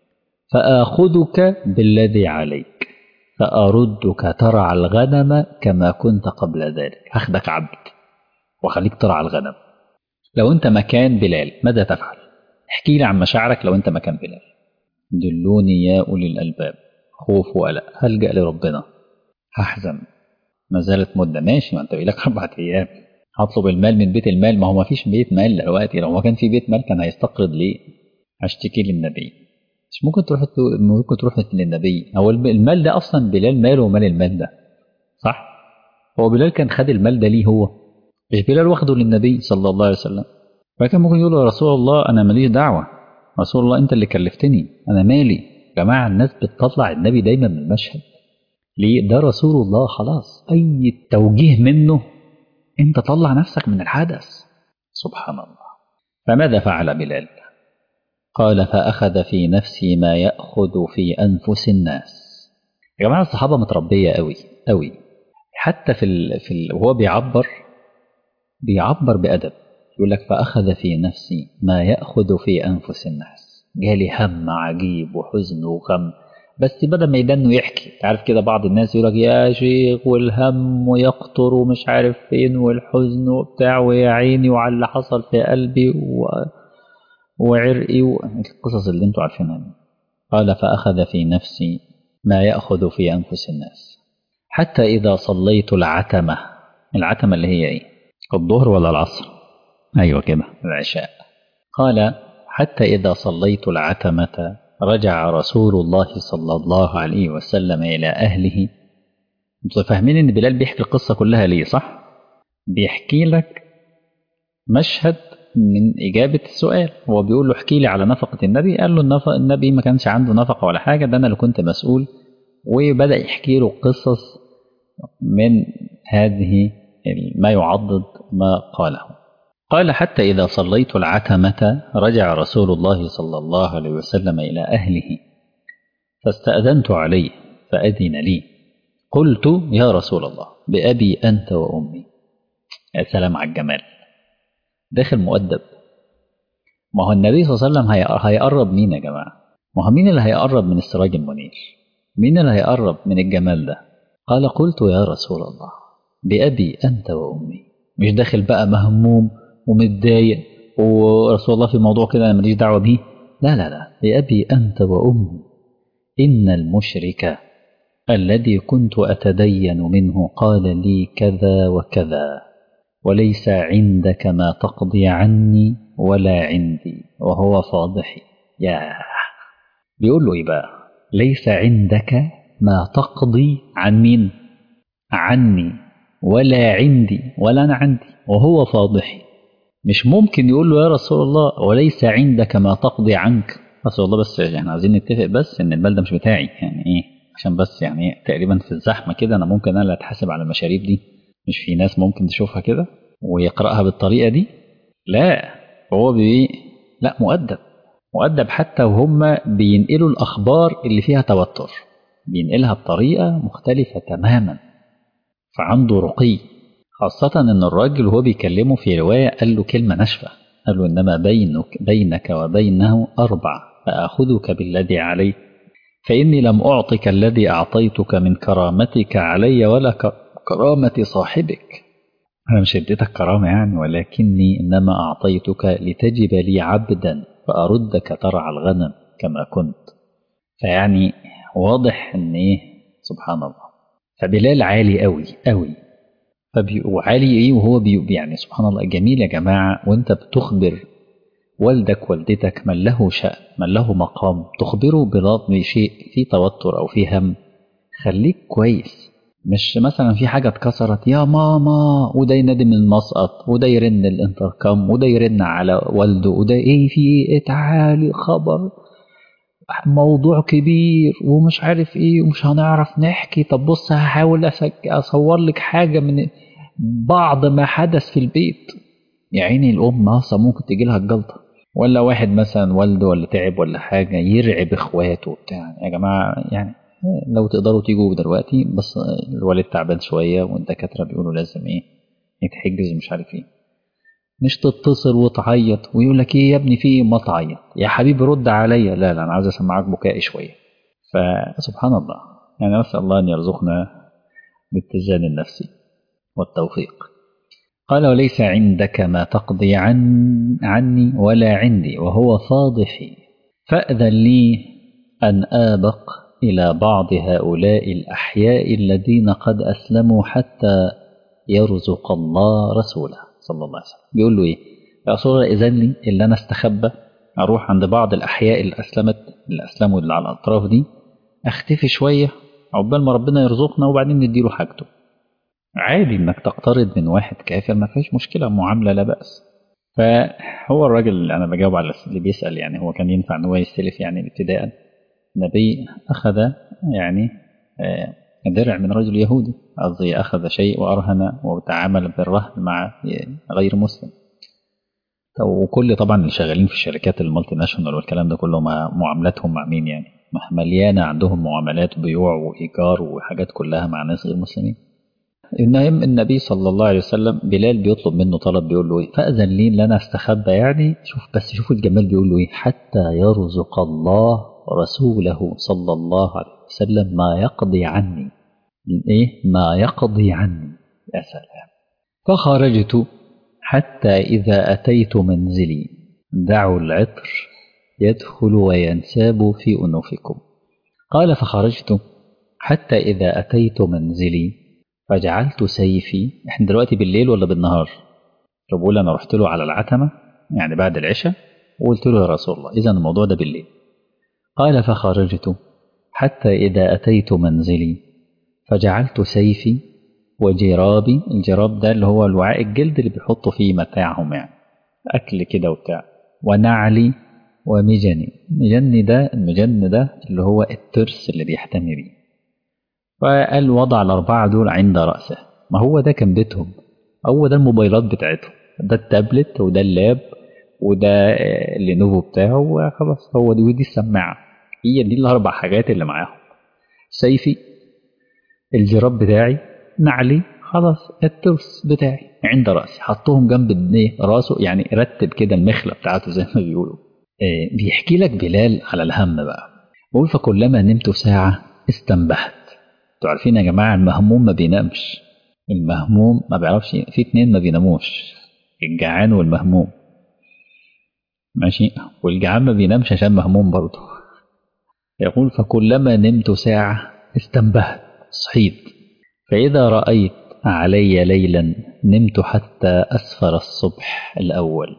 فآخذك بالذي عليك فأردك ترعى الغنم كما كنت قبل ذلك هاخدك عبد وخليك ترعى الغنم لو أنت مكان بلال ماذا تفعل احكي لي عن مشاعرك لو أنت مكان بلال دلوني يا أولي الألباب خوف وقلق هلجأ لربنا هحزن ما زالت مدة ماشي ما أنت لك أربع أيام هطلب المال من بيت المال ما هو ما فيش بيت مال دلوقتي لو ما كان في بيت مال كان هيستقرض ليه هشتكي للنبي مش ممكن تروح ممكن تروح للنبي هو المال ده أصلا بلال ماله ومال المال ده صح هو بلال كان خد المال ده ليه هو مش بلال واخده للنبي صلى الله عليه وسلم فكان ممكن يقول يا رسول الله أنا ماليش دعوة رسول الله أنت اللي كلفتني أنا مالي يا جماعة الناس بتطلع النبي دايما من المشهد ليه ده رسول الله خلاص أي توجيه منه أنت طلع نفسك من الحدث سبحان الله فماذا فعل بلال قال فأخذ في نفسي ما يأخذ في أنفس الناس يا جماعة الصحابة متربية قوي قوي حتى في ال... في ال... وهو بيعبر بيعبر بأدب يقول لك فأخذ في نفسي ما يأخذ في أنفس الناس جالي هم عجيب وحزن وغم بس بدل ما يدنه يحكي تعرف كده بعض الناس يقول لك يا شيخ والهم ويقطر ومش عارف فين والحزن وبتاع ويا عيني وعلى اللي حصل في قلبي و... وعرقي والقصص اللي انتوا عارفينها دي قال فأخذ في نفسي ما يأخذ في أنفس الناس حتى إذا صليت العتمة العتمة اللي هي إيه الظهر ولا العصر أيوة كده العشاء قال حتى إذا صليت العتمة رجع رسول الله صلى الله عليه وسلم إلى أهله انتوا فاهمين إن بلال بيحكي القصة كلها ليه صح؟ بيحكي لك مشهد من إجابة السؤال هو بيقول له احكي لي على نفقة النبي قال له النفق النبي ما كانش عنده نفقة ولا حاجة ده أنا اللي كنت مسؤول وبدأ يحكي له قصص من هذه ما يعضد ما قاله قال حتى إذا صليت العتمة رجع رسول الله صلى الله عليه وسلم إلى أهله فاستأذنت عليه فأذن لي قلت يا رسول الله بأبي أنت وأمي يا سلام على الجمال داخل مؤدب ما هو النبي صلى الله عليه وسلم هيقرب مين يا جماعة ما هو مين اللي هيقرب من السراج المنير مين اللي هيقرب من الجمال ده قال قلت يا رسول الله بأبي أنت وأمي مش داخل بقى مهموم ومتضايق ورسول الله في موضوع كده انا ماليش دعوه بيه لا لا لا بأبي أنت وأمي إن المشرك الذي كنت أتدين منه قال لي كذا وكذا وليس عندك ما تقضي عني ولا عندي وهو فاضحي يا بيقول له إيه بقى ليس عندك ما تقضي عن مين عني ولا عندي ولا أنا عندي وهو فاضحي مش ممكن يقول له يا رسول الله وليس عندك ما تقضي عنك رسول الله بس احنا عايزين نتفق بس ان المال ده مش بتاعي يعني ايه عشان بس يعني إيه تقريبا في الزحمه كده انا ممكن انا اللي اتحاسب على المشاريب دي مش في ناس ممكن تشوفها كده ويقراها بالطريقه دي لا هو بي لا مؤدب مؤدب حتى وهم بينقلوا الاخبار اللي فيها توتر بينقلها بطريقه مختلفه تماما فعنده رقي خاصة إن الراجل وهو بيكلمه في رواية قال له كلمة ناشفة قال له إنما بينك, بينك وبينه أربع فأخذك بالذي عليك فإني لم أعطك الذي أعطيتك من كرامتك علي ولا كرامة صاحبك أنا مش اديتك كرامة يعني ولكني إنما أعطيتك لتجب لي عبدا فأردك ترعى الغنم كما كنت فيعني واضح إن إيه سبحان الله فبلال عالي قوي قوي وعالي ايه وهو بي يعني سبحان الله جميل يا جماعة وانت بتخبر والدك والدتك من له شأن من له مقام تخبره بشيء في توتر او في هم خليك كويس مش مثلا في حاجة اتكسرت يا ماما وده ينادي من المسقط وده يرن الانتركم وده يرن على والده وده ايه في ايه تعالي خبر موضوع كبير ومش عارف ايه ومش هنعرف نحكي طب بص هحاول اصور لك حاجة من بعض ما حدث في البيت يا عيني الام اصلا ممكن تجي لها الجلطة ولا واحد مثلا والده ولا تعب ولا حاجة يرعب اخواته وبتاع يا جماعة يعني لو تقدروا تيجوا دلوقتي بس الوالد تعبان شوية والدكاترة بيقولوا لازم ايه يتحجز مش عارف ايه مش تتصل وتعيط ويقول لك ايه يا ابني في ايه ما تعيط يا حبيبي رد عليا لا لا انا عايز اسمعك بكائي شويه فسبحان الله يعني نسال الله ان يرزقنا الاتزان النفسي والتوفيق قال وليس عندك ما تقضي عن عني ولا عندي وهو فاضحي فأذن لي أن آبق إلى بعض هؤلاء الأحياء الذين قد أسلموا حتى يرزق الله رسوله صلى الله عليه وسلم بيقول له إيه يا رسول الله إذن لي اللي أنا استخبى أروح عند بعض الأحياء اللي أسلمت اللي أسلموا اللي على الأطراف دي أختفي شوية عقبال ما ربنا يرزقنا وبعدين نديله حاجته عادي إنك تقترض من واحد كافر ما فيش مشكلة معاملة لا بأس فهو الراجل اللي أنا بجاوب على اللي بيسأل يعني هو كان ينفع إن هو يستلف يعني ابتداء النبي أخذ يعني درع من رجل يهودي قصدي أخذ شيء وأرهن وتعامل بالرهن مع غير مسلم وكل طبعا اللي شغالين في الشركات المالتي ناشونال والكلام ده كله مع معاملاتهم مع مين يعني مليانة عندهم معاملات بيوع وإيجار وحاجات كلها مع ناس غير مسلمين المهم النبي صلى الله عليه وسلم بلال بيطلب منه طلب بيقول له ايه فأذن لي ان انا استخبى يعني شوف بس شوفوا الجمال بيقول له ايه حتى يرزق الله رسوله صلى الله عليه وسلم ما يقضي عني ايه ما يقضي عني يا سلام فخرجت حتى إذا أتيت منزلي دعوا العطر يدخل وينساب في أنوفكم قال فخرجت حتى إذا أتيت منزلي فجعلت سيفي احنا دلوقتي بالليل ولا بالنهار فبقول أنا رحت له على العتمة يعني بعد العشاء وقلت له يا رسول الله إذا الموضوع ده بالليل قال فخرجت حتى إذا أتيت منزلي فجعلت سيفي وجرابي الجراب ده اللي هو الوعاء الجلد اللي بيحطوا فيه متاعهم يعني أكل كده وبتاع ونعلي ومجني مجني ده المجن ده اللي هو الترس اللي بيحتمي بيه فقال وضع الأربعة دول عند رأسه ما هو ده كان بيتهم هو ده الموبايلات بتاعتهم ده التابلت وده اللاب وده اللينوفو بتاعه وخلاص هو دي ودي السماعة هي دي الأربع حاجات اللي معاهم سيفي الجراب بتاعي نعلي خلاص الترس بتاعي عند رأسي حطهم جنب ايه راسه يعني رتب كده المخلة بتاعته زي ما بيقولوا إيه بيحكي لك بلال على الهم بقى بقول فكلما نمت ساعة استنبهت انتوا عارفين يا جماعة المهموم ما بينامش المهموم ما بيعرفش في اتنين ما بيناموش الجعان والمهموم ماشي والجعان ما بينامش عشان مهموم برضه يقول فكلما نمت ساعة استنبهت صحيت فإذا رأيت علي ليلا نمت حتى أسفر الصبح الأول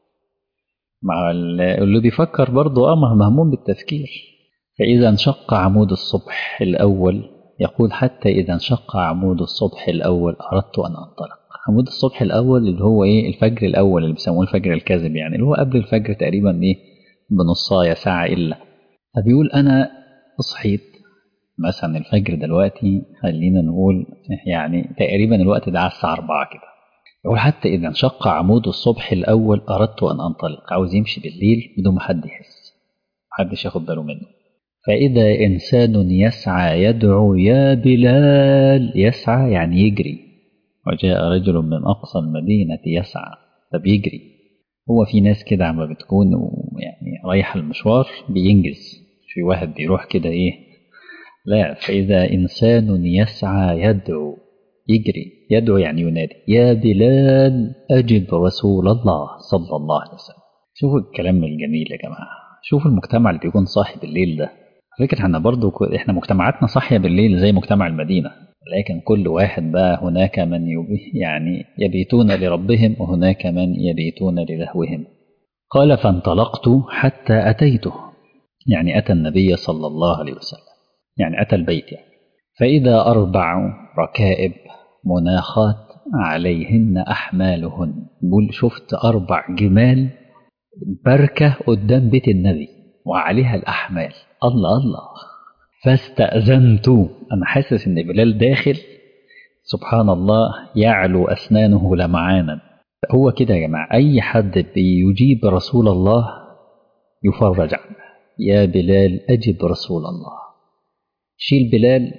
مع اللي بيفكر برضه اه مهموم بالتفكير فإذا انشق عمود الصبح الأول يقول حتى إذا انشق عمود الصبح الأول أردت أن أنطلق عمود الصبح الأول اللي هو إيه الفجر الأول اللي بيسموه الفجر الكاذب يعني اللي هو قبل الفجر تقريبا إيه بنصاية ساعة إلا فبيقول أنا صحيت مثلا الفجر دلوقتي خلينا نقول يعني تقريبا الوقت ده على الساعة 4 كده يقول حتى إذا انشق عمود الصبح الأول أردت أن أنطلق عاوز يمشي بالليل بدون ما حد يحس محدش ياخد باله منه فإذا إنسان يسعى يدعو يا بلال يسعى يعني يجري وجاء رجل من أقصى المدينة يسعى فبيجري هو في ناس كده عما بتكون يعني رايح المشوار بينجز في واحد بيروح كده إيه لا فإذا إنسان يسعى يدعو يجري يدعو يعني ينادي يا بلال أجب رسول الله صلى الله عليه وسلم شوفوا الكلام الجميل يا جماعة شوفوا المجتمع اللي بيكون صاحي بالليل ده فكرة احنا برضو احنا مجتمعاتنا صاحية بالليل زي مجتمع المدينة لكن كل واحد بقى هناك من يعني يبيتون لربهم وهناك من يبيتون للهوهم قال فانطلقت حتى أتيته يعني أتى النبي صلى الله عليه وسلم يعني أتى البيت يعني فإذا أربع ركائب مناخات عليهن أحمالهن بقول شفت أربع جمال بركة قدام بيت النبي وعليها الأحمال الله الله فاستأذنت أنا حاسس إن بلال داخل سبحان الله يعلو أسنانه لمعانا هو كده يا جماعة أي حد بيجيب رسول الله يفرج عنه يا بلال أجب رسول الله شيل بلال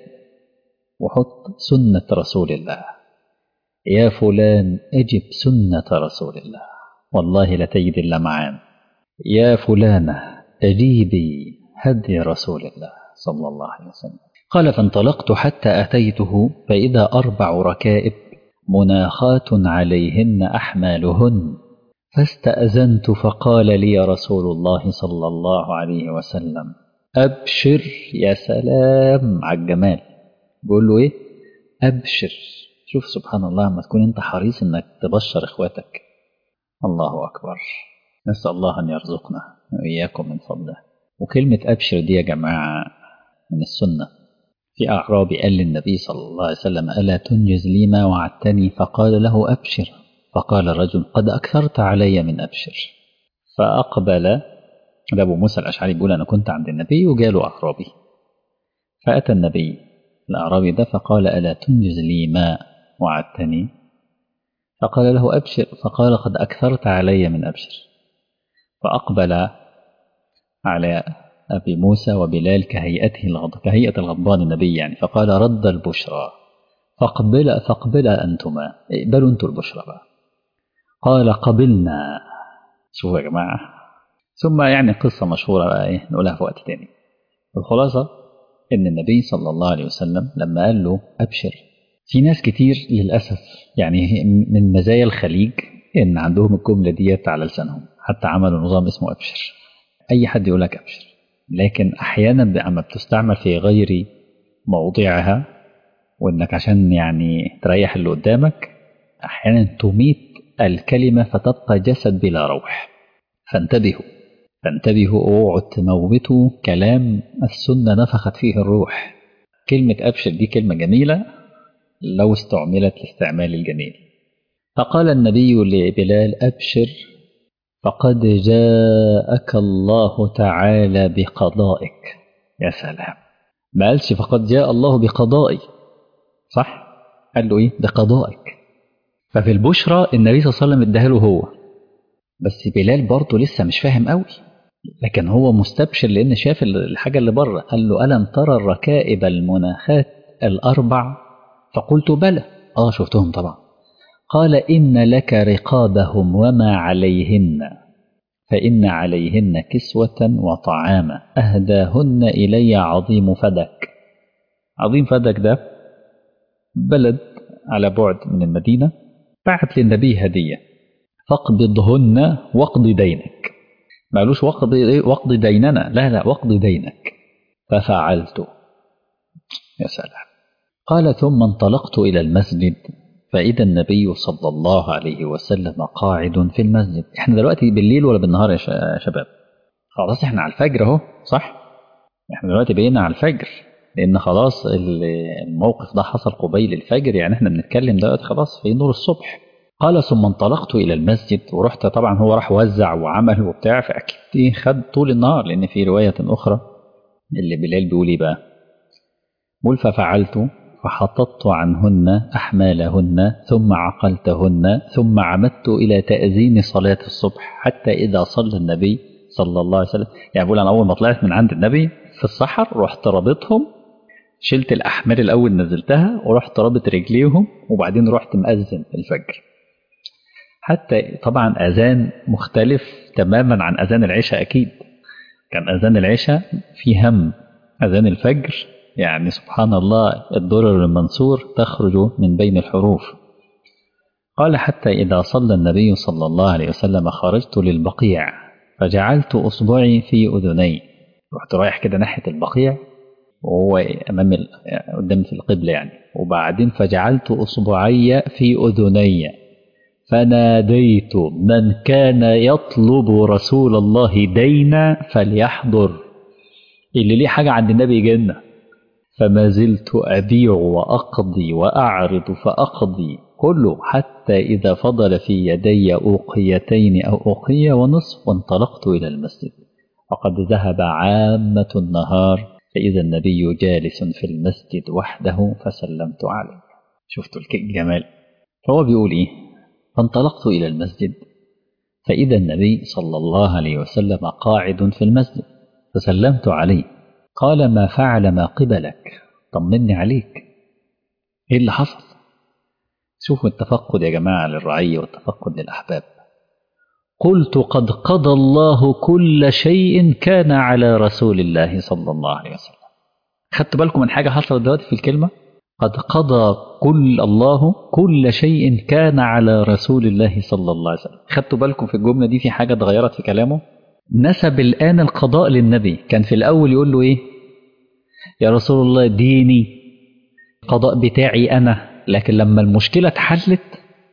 وحط سنة رسول الله يا فلان أجب سنة رسول الله والله لتجد اللمعان يا فلانة أجيبي هدي رسول الله صلى الله عليه وسلم قال فانطلقت حتى أتيته فإذا أربع ركائب مناخات عليهن أحمالهن فاستأذنت فقال لي رسول الله صلى الله عليه وسلم أبشر يا سلام على الجمال بيقول له إيه أبشر شوف سبحان الله لما تكون أنت حريص إنك تبشر إخواتك الله أكبر نسأل الله أن يرزقنا وإياكم من فضله وكلمة أبشر دي يا جماعة من السنة في أعرابي قال للنبي صلى الله عليه وسلم ألا تنجز لي ما وعدتني فقال له أبشر فقال الرجل قد أكثرت علي من أبشر فأقبل ده أبو موسى الأشعري بيقول أنا كنت عند النبي وجاله أعرابي فأتى النبي الأعرابي ده فقال ألا تنجز لي ما وعدتني فقال له أبشر فقال قد أكثرت علي من أبشر فأقبل على أبي موسى وبلال كهيئته الغض... كهيئة الغضبان النبي يعني فقال رد البشرى فقبل فقبل أنتما اقبلوا أنتوا البشرى بقى قال قبلنا شوفوا يا جماعة ثم يعني قصة مشهورة بقى إيه نقولها في وقت تاني الخلاصة إن النبي صلى الله عليه وسلم لما قال له أبشر في ناس كتير للأسف يعني من مزايا الخليج إن عندهم الجملة ديت على لسانهم حتى عملوا نظام اسمه أبشر أي حد يقول لك أبشر لكن أحيانا لما بتستعمل في غير موضعها وإنك عشان يعني تريح اللي قدامك أحيانا تميت الكلمة فتبقى جسد بلا روح فانتبهوا فانتبهوا اوعوا تموتوا كلام السنة نفخت فيه الروح كلمة أبشر دي كلمة جميلة لو استعملت الاستعمال الجميل فقال النبي لبلال أبشر فقد جاءك الله تعالى بقضائك يا سلام ما قالش فقد جاء الله بقضائي صح قال له ايه بقضائك ففي البشرى النبي صلى الله عليه وسلم اداها له هو بس بلال برضه لسه مش فاهم قوي لكن هو مستبشر لان شاف الحاجه اللي بره قال له الم ترى الركائب المناخات الاربع فقلت بلى اه شفتهم طبعا قال ان لك رقابهم وما عليهن فان عليهن كسوه وطعاما اهداهن الي عظيم فدك عظيم فدك ده بلد على بعد من المدينه بعت للنبي هديه فاقبضهن واقض دينك ما قالوش واقض واقض ديننا لا لا واقض دينك ففعلت يا سلام قال ثم انطلقت إلى المسجد فإذا النبي صلى الله عليه وسلم قاعد في المسجد احنا دلوقتي بالليل ولا بالنهار يا شباب خلاص احنا على الفجر اهو صح احنا دلوقتي بقينا على الفجر لان خلاص الموقف ده حصل قبيل الفجر يعني احنا بنتكلم دلوقتي خلاص في نور الصبح قال ثم انطلقت الى المسجد ورحت طبعا هو راح وزع وعمل وبتاع فاكيد خد طول النهار لان في روايه اخرى اللي بلال بيقول ايه بقى قل ففعلت فحططت عنهن احمالهن ثم عقلتهن ثم عمدت الى تاذين صلاه الصبح حتى اذا صلى النبي صلى الله عليه وسلم يعني بقول انا اول ما طلعت من عند النبي في الصحر رحت رابطهم شلت الاحمال الاول نزلتها ورحت رابط رجليهم وبعدين رحت مأذن الفجر حتى طبعا أذان مختلف تماما عن أذان العشاء أكيد كان أذان العشاء في هم أذان الفجر يعني سبحان الله الدرر المنصور تخرج من بين الحروف قال حتى إذا صلى النبي صلى الله عليه وسلم خرجت للبقيع فجعلت أصبعي في أذني رحت رايح كده ناحية البقيع وهو أمام قدام في القبلة يعني وبعدين فجعلت أصبعي في أذني فناديت من كان يطلب رسول الله دينا فليحضر اللي ليه حاجة عند النبي جنة فما زلت أبيع وأقضي وأعرض فأقضي كله حتى إذا فضل في يدي أوقيتين أو أوقية ونصف وانطلقت إلى المسجد وقد ذهب عامة النهار فإذا النبي جالس في المسجد وحده فسلمت عليه شفتوا الجمال فهو بيقول إيه فانطلقت إلى المسجد فإذا النبي صلى الله عليه وسلم قاعد في المسجد فسلمت عليه قال ما فعل ما قبلك طمني عليك إيه اللي حصل شوفوا التفقد يا جماعة للرعية والتفقد للأحباب قلت قد قضى الله كل شيء كان على رسول الله صلى الله عليه وسلم خدتوا بالكم من حاجة حصلت دلوقتي في الكلمة قد قضى كل الله كل شيء كان على رسول الله صلى الله عليه وسلم خدتوا بالكم في الجملة دي في حاجة اتغيرت في كلامه نسب الآن القضاء للنبي كان في الأول يقول له إيه يا رسول الله ديني قضاء بتاعي أنا لكن لما المشكلة اتحلت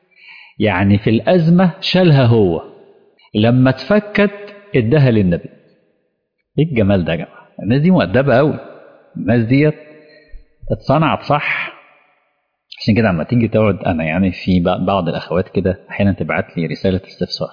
يعني في الأزمة شالها هو لما اتفكت اداها للنبي ايه الجمال ده يا جماعه الناس دي مؤدبه قوي الناس ديت اتصنعت صح عشان كده لما تيجي تقعد انا يعني في بعض الاخوات كده احيانا تبعت لي رساله استفسار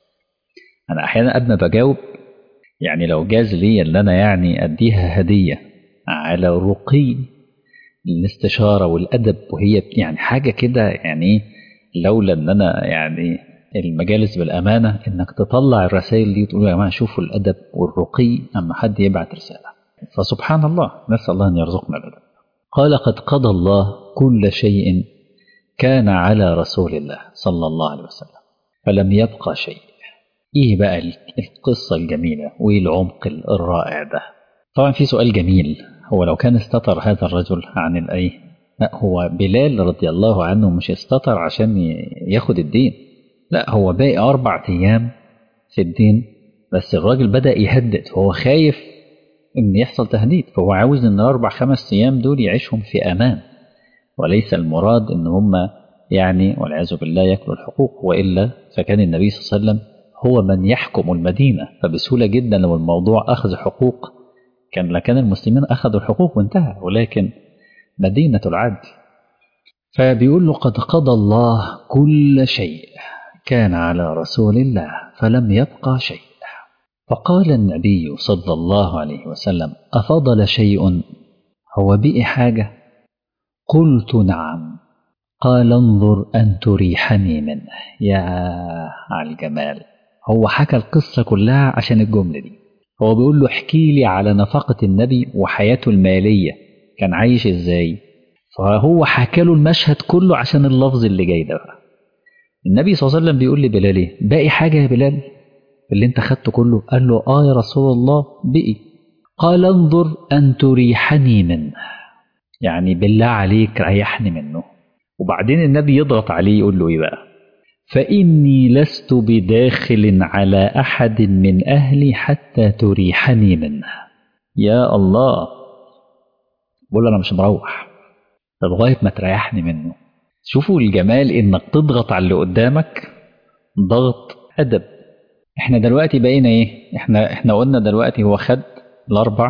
انا احيانا قبل ما بجاوب يعني لو جاز لي ان انا يعني اديها هديه على رقي الاستشاره والادب وهي يعني حاجه كده يعني لولا ان انا يعني المجالس بالامانه انك تطلع الرسائل دي وتقول يا جماعه شوفوا الادب والرقي اما حد يبعت رساله فسبحان الله نسال الله ان يرزقنا الادب قال قد قضى الله كل شيء كان على رسول الله صلى الله عليه وسلم فلم يبقى شيء ايه بقى القصه الجميله وايه العمق الرائع ده طبعا في سؤال جميل هو لو كان استتر هذا الرجل عن الايه لا هو بلال رضي الله عنه مش استتر عشان ياخد الدين لا هو باقي أربع أيام في الدين بس الراجل بدأ يهدد فهو خايف إن يحصل تهديد فهو عاوز إن الأربع خمس أيام دول يعيشهم في أمان وليس المراد إن هم يعني والعياذ بالله ياكلوا الحقوق وإلا فكان النبي صلى الله عليه وسلم هو من يحكم المدينة فبسهولة جدا لو الموضوع أخذ حقوق كان لكان المسلمين أخذوا الحقوق وانتهى ولكن مدينة العدل فبيقول له قد قضى الله كل شيء كان على رسول الله فلم يبقى شيء فقال النبي صلى الله عليه وسلم أفضل شيء هو بئ حاجة قلت نعم قال انظر أن تريحني منه يا على الجمال هو حكى القصة كلها عشان الجملة دي هو بيقول له احكي لي على نفقة النبي وحياته المالية كان عايش ازاي فهو حكى له المشهد كله عشان اللفظ اللي جاي ده بقى النبي صلى الله عليه وسلم بيقول لبلال ايه باقي حاجه يا بلال اللي انت خدته كله قال له اه يا رسول الله بقي قال انظر ان تريحني منه يعني بالله عليك ريحني منه وبعدين النبي يضغط عليه يقول له ايه بقى فاني لست بداخل على احد من اهلي حتى تريحني منه يا الله بقول انا مش مروح لغايه ما تريحني منه شوفوا الجمال انك تضغط على اللي قدامك ضغط ادب احنا دلوقتي بقينا ايه احنا احنا قلنا دلوقتي هو خد الاربع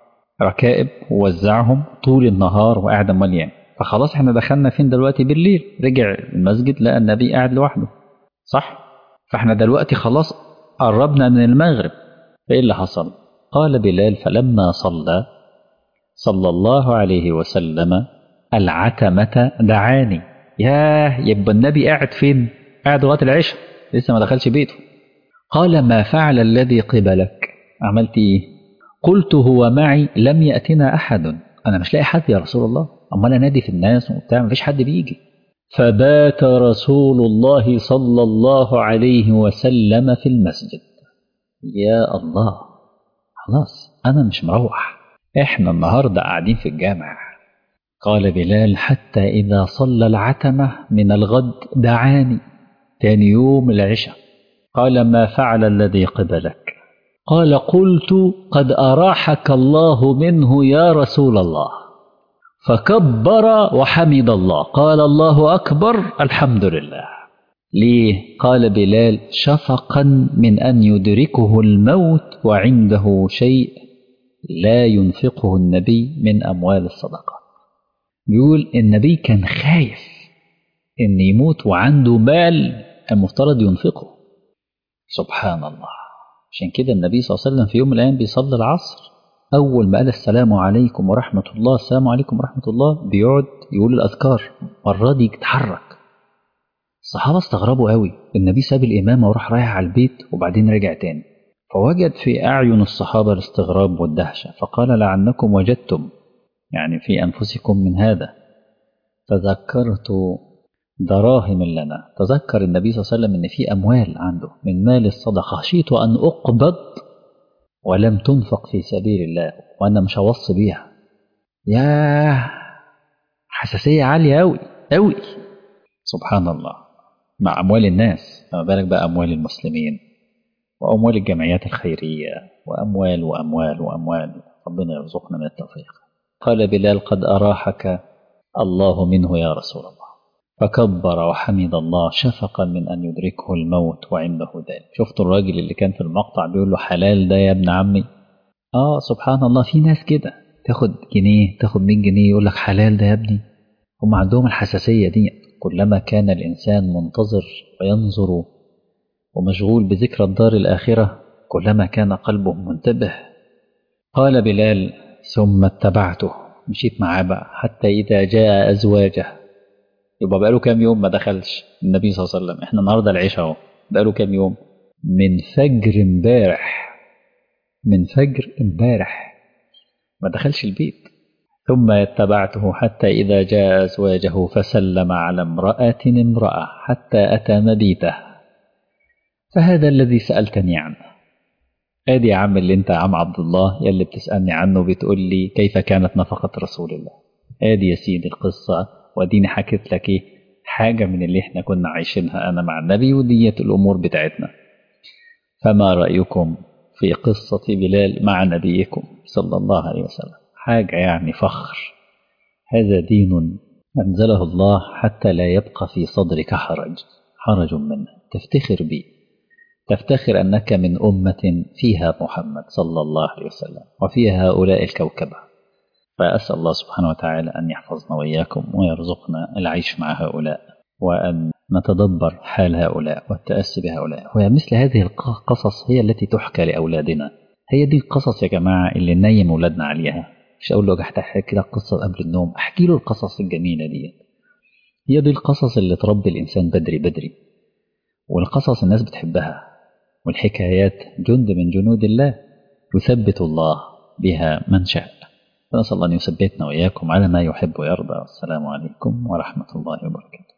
ركائب ووزعهم طول النهار وقاعد مليان فخلاص احنا دخلنا فين دلوقتي بالليل رجع المسجد لقى النبي قاعد لوحده صح فاحنا دلوقتي خلاص قربنا من المغرب فايه اللي حصل قال بلال فلما صلى صلى الله عليه وسلم العتمة دعاني ياه يبقى النبي قاعد فين قاعد وقت العشاء لسه ما دخلش بيته قال ما فعل الذي قبلك عملت ايه قلت هو معي لم يأتنا أحد أنا مش لاقي حد يا رسول الله أمال أنادي في الناس وبتاع مفيش حد بيجي فبات رسول الله صلى الله عليه وسلم في المسجد يا الله خلاص أنا مش مروح إحنا النهاردة قاعدين في الجامع قال بلال حتى إذا صلى العتمة من الغد دعاني تاني يوم العشاء قال ما فعل الذي قبلك قال قلت قد أراحك الله منه يا رسول الله فكبر وحمد الله قال الله أكبر الحمد لله ليه قال بلال شفقا من أن يدركه الموت وعنده شيء لا ينفقه النبي من أموال الصدقات بيقول النبي كان خايف ان يموت وعنده مال المفترض ينفقه سبحان الله عشان كده النبي صلى الله عليه وسلم في يوم من الايام بيصلي العصر اول ما قال السلام عليكم ورحمه الله السلام عليكم ورحمه الله بيقعد يقول الاذكار المره دي يتحرك الصحابه استغربوا قوي النبي ساب الامامه وراح رايح على البيت وبعدين رجع تاني فوجد في اعين الصحابه الاستغراب والدهشه فقال لعلكم وجدتم يعني في أنفسكم من هذا تذكرت دراهم لنا تذكر النبي صلى الله عليه وسلم أن في أموال عنده من مال الصدقة خشيت أن أقبض ولم تنفق في سبيل الله وأنا مش هوصي بيها ياه حساسية عالية أوي أوي سبحان الله مع أموال الناس فما بالك بقى أموال المسلمين وأموال الجمعيات الخيرية وأموال وأموال وأموال ربنا يرزقنا من التوفيق قال بلال قد أراحك الله منه يا رسول الله فكبر وحمد الله شفقا من أن يدركه الموت وعنده ذلك شفت الراجل اللي كان في المقطع بيقول له حلال ده يا ابن عمي آه سبحان الله في ناس كده تاخد جنيه تاخد 100 جنيه يقول لك حلال ده يا ابني هم عندهم الحساسية دي كلما كان الإنسان منتظر وينظر ومشغول بذكرى الدار الآخرة كلما كان قلبه منتبه قال بلال ثم اتبعته مشيت معاه بقى حتى إذا جاء أزواجه يبقى بقاله كام يوم ما دخلش النبي صلى الله عليه وسلم احنا النهارده العشاء اهو بقاله كام يوم من فجر امبارح من فجر امبارح ما دخلش البيت ثم اتبعته حتى إذا جاء أزواجه فسلم على امرأة امرأة حتى أتى مبيته فهذا الذي سألتني عنه ادي يا عم اللي انت يا عم عبد الله يلي بتسألني عنه بتقول لي كيف كانت نفقة رسول الله ادي يا سيدي القصة واديني حكيت لك ايه حاجة من اللي احنا كنا عايشينها انا مع النبي وديت الامور بتاعتنا فما رأيكم في قصة بلال مع نبيكم صلى الله عليه وسلم حاجة يعني فخر هذا دين أنزله الله حتى لا يبقى في صدرك حرج حرج منه تفتخر به تفتخر أنك من أمة فيها محمد صلى الله عليه وسلم وفيها هؤلاء الكوكبة فأسأل الله سبحانه وتعالى أن يحفظنا وإياكم ويرزقنا العيش مع هؤلاء وأن نتدبر حال هؤلاء والتأسي بهؤلاء ومثل هذه القصص هي التي تحكى لأولادنا هي دي القصص يا جماعة اللي ننيم أولادنا عليها مش أقول له احكي كده قصة قبل النوم أحكي له القصص الجميلة دي هي دي القصص اللي تربي الإنسان بدري بدري والقصص الناس بتحبها والحكايات جند من جنود الله يثبت الله بها من شاء فنسأل الله أن يثبتنا وإياكم على ما يحب ويرضى والسلام عليكم ورحمة الله وبركاته